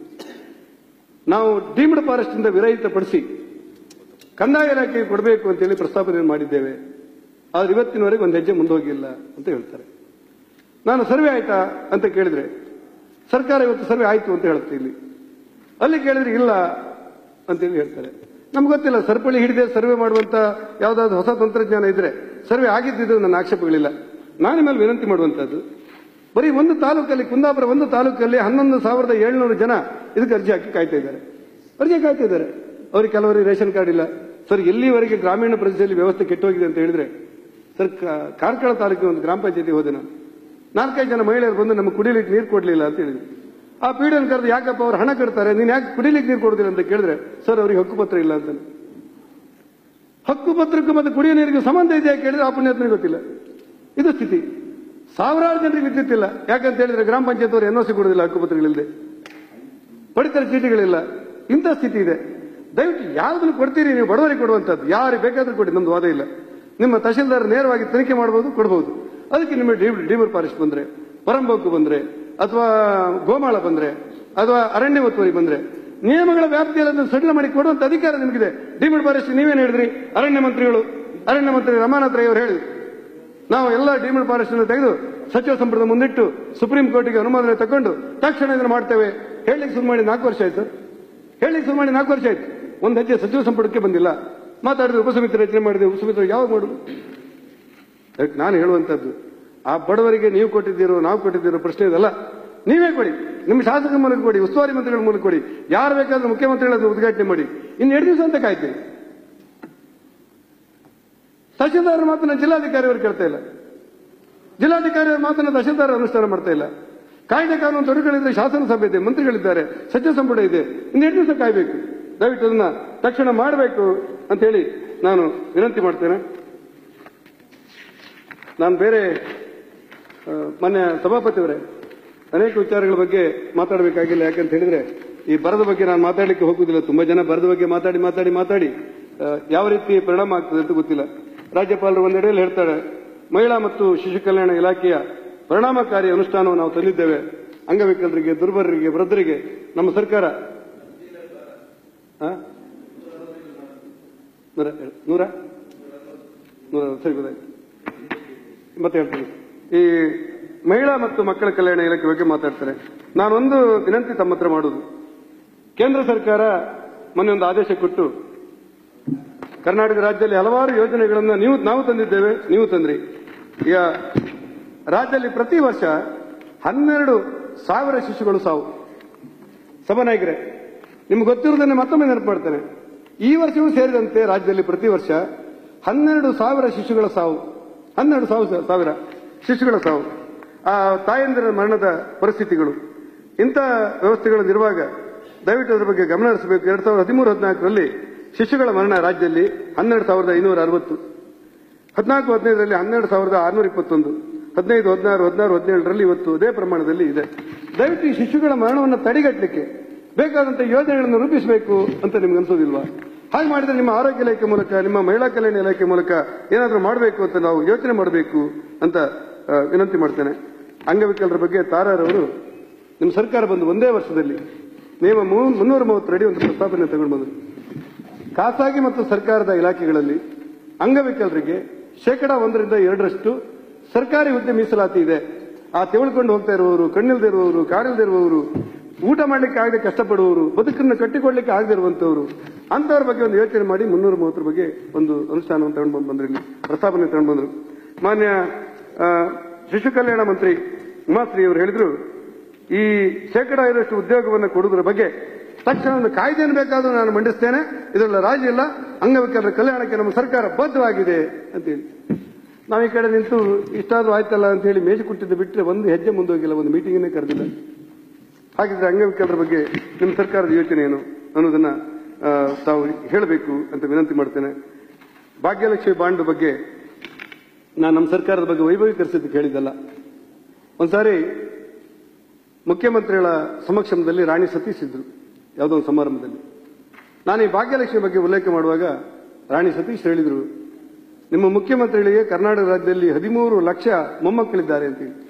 ನಾವು ಡೀಮ್ಡ್ ಫಾರೆಸ್ಟ್ ಇಂದ ವಿರಹಿತಪಡಿಸಿ ಕಂದಾಯ ಇಲಾಖೆಗೆ ಕೊಡಬೇಕು ಅಂತೇಳಿ ಪ್ರಸ್ತಾಪನೆ ಮಾಡಿದ್ದೇವೆ ಆದ್ರೆ ಇವತ್ತಿನವರೆಗೆ ಒಂದು ಹೆಜ್ಜೆ ಮುಂದೆ ಹೋಗಿಲ್ಲ ಅಂತ ಹೇಳ್ತಾರೆ ನಾನು ಸರ್ವೆ ಆಯ್ತಾ ಅಂತ ಕೇಳಿದ್ರೆ ಸರ್ಕಾರ ಇವತ್ತು ಸರ್ವೆ ಆಯ್ತು ಅಂತ ಹೇಳುತ್ತೆ ಇಲ್ಲಿ ಅಲ್ಲಿ ಕೇಳಿದ್ರೆ ಇಲ್ಲ ಅಂತೇಳಿ ಹೇಳ್ತಾರೆ ನಮ್ಗೆ ಗೊತ್ತಿಲ್ಲ ಸರಪಳಿ ಹಿಡಿದೇ ಸರ್ವೆ ಮಾಡುವಂತ ಯಾವ್ದಾದ್ರು ಹೊಸ ತಂತ್ರಜ್ಞಾನ ಇದ್ರೆ ಸರ್ವೆ ಆಗಿದ್ದಿದ್ದು ನನ್ನ ಆಕ್ಷೇಪಗಳಿಲ್ಲ ನಾನು ಮೇಲೆ ವಿನಂತಿ ಮಾಡುವಂತದ್ದು ಬರೀ ಒಂದು ತಾಲೂಕಲ್ಲಿ ಕುಂದಾಪುರ ಒಂದು ತಾಲೂಕಲ್ಲಿ ಹನ್ನೊಂದು ಸಾವಿರದ ಏಳ್ನೂರು ಜನ ಇದಕ್ಕೆ ಅರ್ಜಿ ಹಾಕಿ ಕಾಯ್ತಾ ಇದ್ದಾರೆ ಅರ್ಜಿ ಕಾಯ್ತಾ ಇದ್ದಾರೆ ಅವ್ರಿಗೆ ಕೆಲವರಿಗೆ ರೇಷನ್ ಕಾರ್ಡ್ ಇಲ್ಲ ಸರ್ ಎಲ್ಲಿವರೆಗೆ ಗ್ರಾಮೀಣ ಪ್ರದೇಶದಲ್ಲಿ ವ್ಯವಸ್ಥೆ ಕೆಟ್ಟೋಗಿದೆ ಅಂತ ಹೇಳಿದ್ರೆ ಸರ್ ಕಾ- ಕಾರ್ಕಳ ತಾಲೂಕಿನ ಒಂದು ಗ್ರಾಮ ಪಂಚಾಯತಿ ಹೋದೆ ನಾನು ನಾಲ್ಕೈದು ಜನ ಮಹಿಳೆಯರು ಬಂದು ನಮಗೆ ಕುಡಿಲಿಕ್ಕೆ ನೀರು ಕೊಡ್ಲಿಲ್ಲ ಅಂತ ಹೇಳಿದ್ರು ಆ ಪೀಡಿಯನ್ ಕರೆದು ಯಾಕಪ್ಪ ಅವ್ರು ಹಣ ಕಟ್ತಾರೆ ನೀನ್ ಯಾಕೆ ಕುಡಿಲಿಕ್ಕೆ ನೀರು ಕೊಡೋದಿಲ್ಲ ಅಂತ ಕೇಳಿದ್ರೆ ಸರ್ ಅವ್ರಿಗೆ ಹಕ್ಕುಪತ್ರ ಇಲ್ಲ ಅಂತಾನೆ ಹಕ್ಕುಪತ್ರಕ್ಕೂ ಮತ್ತೆ ಕುಡಿಯೋ ನೀರಿಗೆ ಸಂಬಂಧ ಇದೆಯಾ ಕೇಳಿದ್ರೆ ಆ ಪುಣ್ಯಾತ್ಮನಿಗೆ ಗೊತ್ತಿಲ್ಲ ಇದು ಸ್ಥಿತಿ ಸಾವಿರಾರು ಜನರಿಗೆ ವಿದ್ಯುತ್ ಇಲ್ಲ ಯಾಕಂತ ಹೇಳಿದ್ರೆ ಗ್ರಾಮ ಪಂಚಾಯತ್ ಅವರು ಎನ್ಒಸಿ ಕೊಡೋದಿಲ್ಲ ಹಕ್ಕುಪತ್ರಗಳಿಲ್ಲದೆ ಪಡಿತರ ಚೀಟಿಗಳಿಲ್ಲ ಇಂಥ ಸ್ಥಿತಿ ಇದೆ ದಯವಿಟ್ಟು ಯಾವ್ದನ್ನು ಕೊಡ್ತೀರಿ ನೀವು ಬಡವರಿಗೆ ಕೊಡುವಂತದ್ದು ಯಾರಿಗೆ ಬೇಕಾದ್ರೂ ಕೊಡಿ ನಮ್ದು ವಾದ ಇಲ್ಲ ನಿಮ್ಮ ತಹಶೀಲ್ದಾರ್ ನೇರವಾಗಿ ತನಿಖೆ ಮಾಡಬಹುದು ಕೊಡಬಹುದು ಅದಕ್ಕೆ ನಿಮ್ಮ ಡಿಮರ್ ಫಾರೆಸ್ಟ್ ಬಂದ್ರೆ ಪರಂಬೋಕು ಬಂದ್ರೆ ಅಥವಾ ಗೋಮಾಳ ಬಂದ್ರೆ ಅಥವಾ ಅರಣ್ಯ ಒತ್ತುವರಿ ಬಂದ್ರೆ ನಿಯಮಗಳ ವ್ಯಾಪ್ತಿಯಲ್ಲಿ ಅದನ್ನು ಸಡಿಲ ಮಾಡಿ ಕೊಡುವಂತ ಅಧಿಕಾರ ನಿಮಗಿದೆ ಡಿಮಿಡ್ ಫಾರೆಸ್ಟ್ ನೀವೇನು ಹೇಳಿದ್ರಿ ಅರಣ್ಯ ಮಂತ್ರಿಗಳು ಅರಣ್ಯ ಮಂತ್ರಿ ರಮಾನಾಥ್ ರೈ ಅವರು ಹೇಳಿದ್ರು ನಾವು ಎಲ್ಲ ಡಿಮಿಡ್ ಫಾರೆಸ್ಟ್ ಅನ್ನು ತೆಗೆದು ಸಚಿವ ಸಂಪುಟದ ಮುಂದಿಟ್ಟು ಸುಪ್ರೀಂ ಕೋರ್ಟಿಗೆ ಅನುಮೋದನೆ ತಗೊಂಡು ತಕ್ಷಣ ಇದನ್ನು ಮಾಡ್ತೇವೆ ಹೇಳಲಿಕ್ಕೆ ಶುರು ಮಾಡಿ ನಾಲ್ಕು ವರ್ಷ ಆಯ್ತು ಹೇಳಲಿಕ್ಕೆ ಶುರು ಮಾಡಿ ನಾಲ್ಕು ವರ್ಷ ಆಯ್ತು ಒಂದು ಹೆಜ್ಜೆ ಸಚಿವ ಸಂಪುಟಕ್ಕೆ ಬಂದಿಲ್ಲ ಮಾತಾಡಿದ್ರೆ ಉಪಸಮಿತಿ ರಚನೆ ಮಾಡಿದೆ ಉಪಸಮಿತಿ ಯಾವಾಗ ಮಾಡುದು ಅದಕ್ಕೆ ನಾನು ಹೇಳುವಂತದ್ದು ಆ ಬಡವರಿಗೆ ನೀವು ಕೊಟ್ಟಿದ್ದೀರೋ ನಾವು ಕೊಟ್ಟಿದ್ದೀರೋ ಪ್ರಶ್ನೆ ಇದಲ್ಲ ನೀವೇ ಕೊಡಿ ನಿಮ್ಮ ಶಾಸಕರ ಮೂಲಕ ಕೊಡಿ ಉಸ್ತುವಾರಿ ಮಂತ್ರಿಗಳ ಮೂಲಕ ಕೊಡಿ ಯಾರು ಬೇಕಾದ್ರೂ ಮುಖ್ಯಮಂತ್ರಿಗಳನ್ನು ಉದ್ಘಾಟನೆ ಮಾಡಿ ಇನ್ನು ಎರಡು ದಿವಸ ಅಂತ ಕಾಯ್ತೀವಿ ತಹಶೀಲ್ದಾರ್ ಮಾತನ್ನ ಜಿಲ್ಲಾಧಿಕಾರಿ ಅವರು ಕೇಳ್ತಾ ಇಲ್ಲ ಜಿಲ್ಲಾಧಿಕಾರಿ ಅವರ ಮಾತನ್ನ ತಹಶೀಲ್ದಾರ್ ಅನುಷ್ಠಾನ ಮಾಡ್ತಾ ಇಲ್ಲ ಕಾಯ್ದೆ ಕಾನೂನು ತೊಡಗಳಿದ್ರೆ ಶಾಸನ ಸಭೆ ಇದೆ ಮಂತ್ರಿಗಳಿದ್ದಾರೆ ಸಚಿವ ಸಂಪುಟ ಇದೆ ಇನ್ನು ಎರಡು ದಿವಸ ಕಾಯ್ಬೇಕು ದಯವಿಟ್ಟು ಅದನ್ನ ತಕ್ಷಣ ಮಾಡಬೇಕು ಅಂತ ಹೇಳಿ ನಾನು ವಿನಂತಿ ಮಾಡ್ತೇನೆ ನಾನು ಬೇರೆ ಆ, ಮಾನ್ಯ ಸಭಾಪತಿಯವರೇ ಅನೇಕ ವಿಚಾರಗಳ ಬಗ್ಗೆ ಮಾತಾಡಬೇಕಾಗಿಲ್ಲ ಯಾಕಂತ ಹೇಳಿದ್ರೆ ಈ ಬರದ ಬಗ್ಗೆ ನಾನು ಮಾತಾಡಲಿಕ್ಕೆ ಹೋಗುದಿಲ್ಲ ತುಂಬಾ ಜನ ಬರದ ಬಗ್ಗೆ ಮಾತಾಡಿ ಮಾತಾಡಿ ಮಾತಾಡಿ ಆ, ಯಾವ ರೀತಿ ಪರಿಣಾಮ ಆಗ್ತದೆ ಅಂತ ಗೊತ್ತಿಲ್ಲ ರಾಜ್ಯಪಾಲರು ಒಂದೆಡೆಯಲ್ಲಿ ಹೇಳ್ತಾರೆ ಮಹಿಳಾ ಮತ್ತು ಶಿಶು ಕಲ್ಯಾಣ ಇಲಾಖೆಯ ಪರಿಣಾಮಕಾರಿ ಅನುಷ್ಠಾನವನ್ನು ನಾವು ತಂದಿದ್ದೇವೆ ಅಂಗವಿಕಲರಿಗೆ ದುರ್ಬಲರಿಗೆ ವೃದ್ಧರಿಗೆ ನಮ್ಮ ಸರ್ಕಾರ ಆ? ನೂರ ನೂರ ನೂರ ಸರಿ ಗೊತ್ತಾಯ್ತು ಮತ್ತೆ ಹೇಳ್ತೀನಿ ಈ ಮಹಿಳಾ ಮತ್ತು ಮಕ್ಕಳ ಕಲ್ಯಾಣ ಇಲಾಖೆ ಬಗ್ಗೆ ಮಾತಾಡ್ತಾರೆ ನಾನೊಂದು ವಿನಂತಿ ತಮ್ಮ ಹತ್ರ ಮಾಡುವುದು ಕೇಂದ್ರ ಸರ್ಕಾರ ಮೊನ್ನೆ ಒಂದು ಆದೇಶ ಕೊಟ್ಟು ಕರ್ನಾಟಕ ರಾಜ್ಯದಲ್ಲಿ ಹಲವಾರು ಯೋಜನೆಗಳನ್ನು ನೀವು ನಾವು ತಂದಿದ್ದೇವೆ ನೀವು ತಂದ್ರಿ ಈಗ ರಾಜ್ಯದಲ್ಲಿ ಪ್ರತಿ ವರ್ಷ ಹನ್ನೆರಡು ಸಾವಿರ ಶಿಶುಗಳು ಸಾವು ಸಭಾನಾಯಕರೇ ನಿಮ್ಗೆ ಗೊತ್ತಿರುವುದನ್ನೇ ಮತ್ತೊಮ್ಮೆ ನೆನಪು ಮಾಡ್ತೇನೆ ಈ ವರ್ಷವೂ ಸೇರಿದಂತೆ ರಾಜ್ಯದಲ್ಲಿ ಪ್ರತಿ ವರ್ಷ ಹನ್ನೆರಡು ಸಾವಿರ ಶಿಶುಗಳ ಸಾವು ಹನ್ನೆರಡು ಸಾವಿರ ಸಾವಿರ ಶಿಶುಗಳ ಸಾವು ಆ ತಾಯಂದಿರ ಮರಣದ ಪರಿಸ್ಥಿತಿಗಳು ಇಂಥ ವ್ಯವಸ್ಥೆಗಳಿರುವಾಗ ದಯವಿಟ್ಟು ಅದರ ಬಗ್ಗೆ ಗಮನ ಹರಿಸಬೇಕು ಎರಡ್ ಸಾವಿರದ ಹದಿಮೂರು ಹದಿನಾಲ್ಕರಲ್ಲಿ ಶಿಶುಗಳ ಮರಣ ರಾಜ್ಯದಲ್ಲಿ ಹನ್ನೆರಡು ಸಾವಿರದ ಐನೂರ ಅರವತ್ತು ಹದಿನಾಲ್ಕು ಹದಿನೈದರಲ್ಲಿ ಹನ್ನೆರಡು ಸಾವಿರದ ಆರುನೂರ ಇಪ್ಪತ್ತೊಂದು ಹದಿನೈದು ಹದಿನಾರು ಹದಿನಾರು ಹದಿನೇಳರಲ್ಲಿ ಇವತ್ತು ಅದೇ ಪ್ರಮಾಣದಲ್ಲಿ ಇದೆ ದಯವಿಟ್ಟು ಈ ಶಿಶುಗಳ ಮರಣವನ್ನು ತಡೆಗಟ್ಟಲಿಕ್ಕೆ ಬೇಕಾದಂತ ಯೋಜನೆಗಳನ್ನು ರೂಪಿಸಬೇಕು ಅಂತ ನಿಮ್ಗೆ ಅನ್ಸೋದಿಲ್ವಾ ಹಾಗೆ ಮಾಡಿದ್ರೆ ನಿಮ್ಮ ಆರೋಗ್ಯ ಇಲಾಖೆ ಮೂಲಕ ನಿಮ್ಮ ಮಹಿಳಾ ಕಲ್ಯಾಣ ಇಲಾಖೆ ಮೂಲಕ ಏನಾದರೂ ಮಾಡಬೇಕು ಅಂತ ನಾವು ಯೋಚನೆ ಮಾಡಬೇಕು ಅಂತ ಆ, ವಿನಂತಿ ಮಾಡ್ತೇನೆ ಅಂಗವಿಕಲರ ಬಗ್ಗೆ ತಾರಾರವರು ನಿಮ್ಮ ಸರ್ಕಾರ ಬಂದು ಒಂದೇ ವರ್ಷದಲ್ಲಿ ನಿಯಮ ಮೂ- ಮುನ್ನೂರ ಮೂವತ್ತರಡಿ ಒಂದು ಪ್ರಸ್ತಾವನೆ ತಗೊಂಡು ಬಂದರು ಖಾಸಗಿ ಮತ್ತು ಸರ್ಕಾರದ ಇಲಾಖೆಗಳಲ್ಲಿ ಅಂಗವಿಕಲರಿಗೆ ಶೇಕಡ ಒಂದರಿಂದ ಎರಡರಷ್ಟು ಸರ್ಕಾರಿ ಹುದ್ದೆ ಮೀಸಲಾತಿ ಇದೆ ಆ ತೆಗೆದುಕೊಂಡು ಹೋಗ್ತಾ ಇರುವವರು ಕಣ್ಣಿಲ್ದೇ ಇರುವವರು ಕಾಣಿಲ್ದೇ ಇರುವವರು ಊಟ ಮಾಡ್ಲಿಕ್ಕೆ ಆಗದೆ ಕಷ್ಟಪಡುವವರು ಬದುಕನ್ನು ಕಟ್ಟಿಕೊಳ್ಳಿಕ್ಕೆ ಆಗದೆ ಇರುವಂತವರು ಅಂತವ್ರ ಬಗ್ಗೆ ಒಂದು ಯೋಚನೆ ಮಾಡಿ ಮುನ್ನೂರ ಮೂವತ್ತರ ಬಗ್ಗೆ ಒಂದು ಅನುಷ್ಠಾನವನ್ನು ತಗೊಂಡು ಬಂದು ಬಂದ್ರು ಇಲ್ಲಿ ಪ್ರಸ್ತಾವನೆ ತಗೊಂಡು ಬಂದ್ರು ಮಾನ್ಯ ಆ, ಶಿಶು ಕಲ್ಯಾಣ ಮಂತ್ರಿ ಉಮಾಶ್ರೀ ಅವರು ಹೇಳಿದ್ರು ಈ ಶೇಕಡ ಐದರಷ್ಟು ಉದ್ಯೋಗವನ್ನು ಕೊಡುವುದರ ಬಗ್ಗೆ ತಕ್ಷಣ ಒಂದು ಕಾಯ್ದೆಯನ್ನು ಬೇಕಾದ್ರೂ ನಾನು ಮಂಡಿಸ್ತೇನೆ ಇದರಲ್ಲಿ ರಾಜಿ ಇಲ್ಲ ಅಂಗವಿಕಲರ ಕಲ್ಯಾಣಕ್ಕೆ ನಮ್ಮ ಸರ್ಕಾರ ಬದ್ಧವಾಗಿದೆ ಅಂತೇಳಿ ನಾವು ಈ ಕಡೆ ನಿಂತು ಇಷ್ಟಾದ್ರೂ ಆಯ್ತಲ್ಲ ಅಂತ ಹೇಳಿ ಮೇಜು ಕುಟ್ಟಿದ್ದು ಬಿಟ್ಟರೆ ಒಂದು ಹೆಜ್ಜೆ ಮುಂದೋಗಿಲ್ಲ ಒಂದು ಮೀಟಿಂಗನ್ನೇ ಕರೆದಿಲ್ಲ ಹಾಗಿದ್ರೆ ಅಂಗವಿಕಲರ ಬಗ್ಗೆ ನಿಮ್ಮ ಸರ್ಕಾರದ ಯೋಚನೆ ಏನು ಅನ್ನೋದನ್ನ ಆ, ತಾವು ಹೇಳಬೇಕು ಅಂತ ವಿನಂತಿ ಮಾಡ್ತೇನೆ ಭಾಗ್ಯಲಕ್ಷ್ಮಿ ಬಾಂಡ್ ಬಗ್ಗೆ ನಾನು ನಮ್ಮ ಸರ್ಕಾರದ ಬಗ್ಗೆ ವೈಭವೀಕರಿಸಿದ್ದಕ್ಕೆ ಹೇಳಿದ್ದಲ್ಲ ಒಂದ್ಸಾರಿ ಮುಖ್ಯಮಂತ್ರಿಗಳ ಸಮಕ್ಷಮದಲ್ಲಿ ರಾಣಿ ಸತೀಶ್ ಇದ್ರು ಯಾವುದೋ ಒಂದು ಸಮಾರಂಭದಲ್ಲಿ ನಾನು ಈ ಭಾಗ್ಯಲಕ್ಷ್ಮಿ ಬಗ್ಗೆ ಉಲ್ಲೇಖ ಮಾಡುವಾಗ ರಾಣಿ ಸತೀಶ್ ಹೇಳಿದ್ರು ನಿಮ್ಮ ಮುಖ್ಯಮಂತ್ರಿಗಳಿಗೆ ಕರ್ನಾಟಕ ರಾಜ್ಯದಲ್ಲಿ ಹದಿಮೂರು ಲಕ್ಷ ಮೊಮ್ಮಕ್ಕಳಿದ್ದಾರೆ ಅಂತ ಹೇಳಿ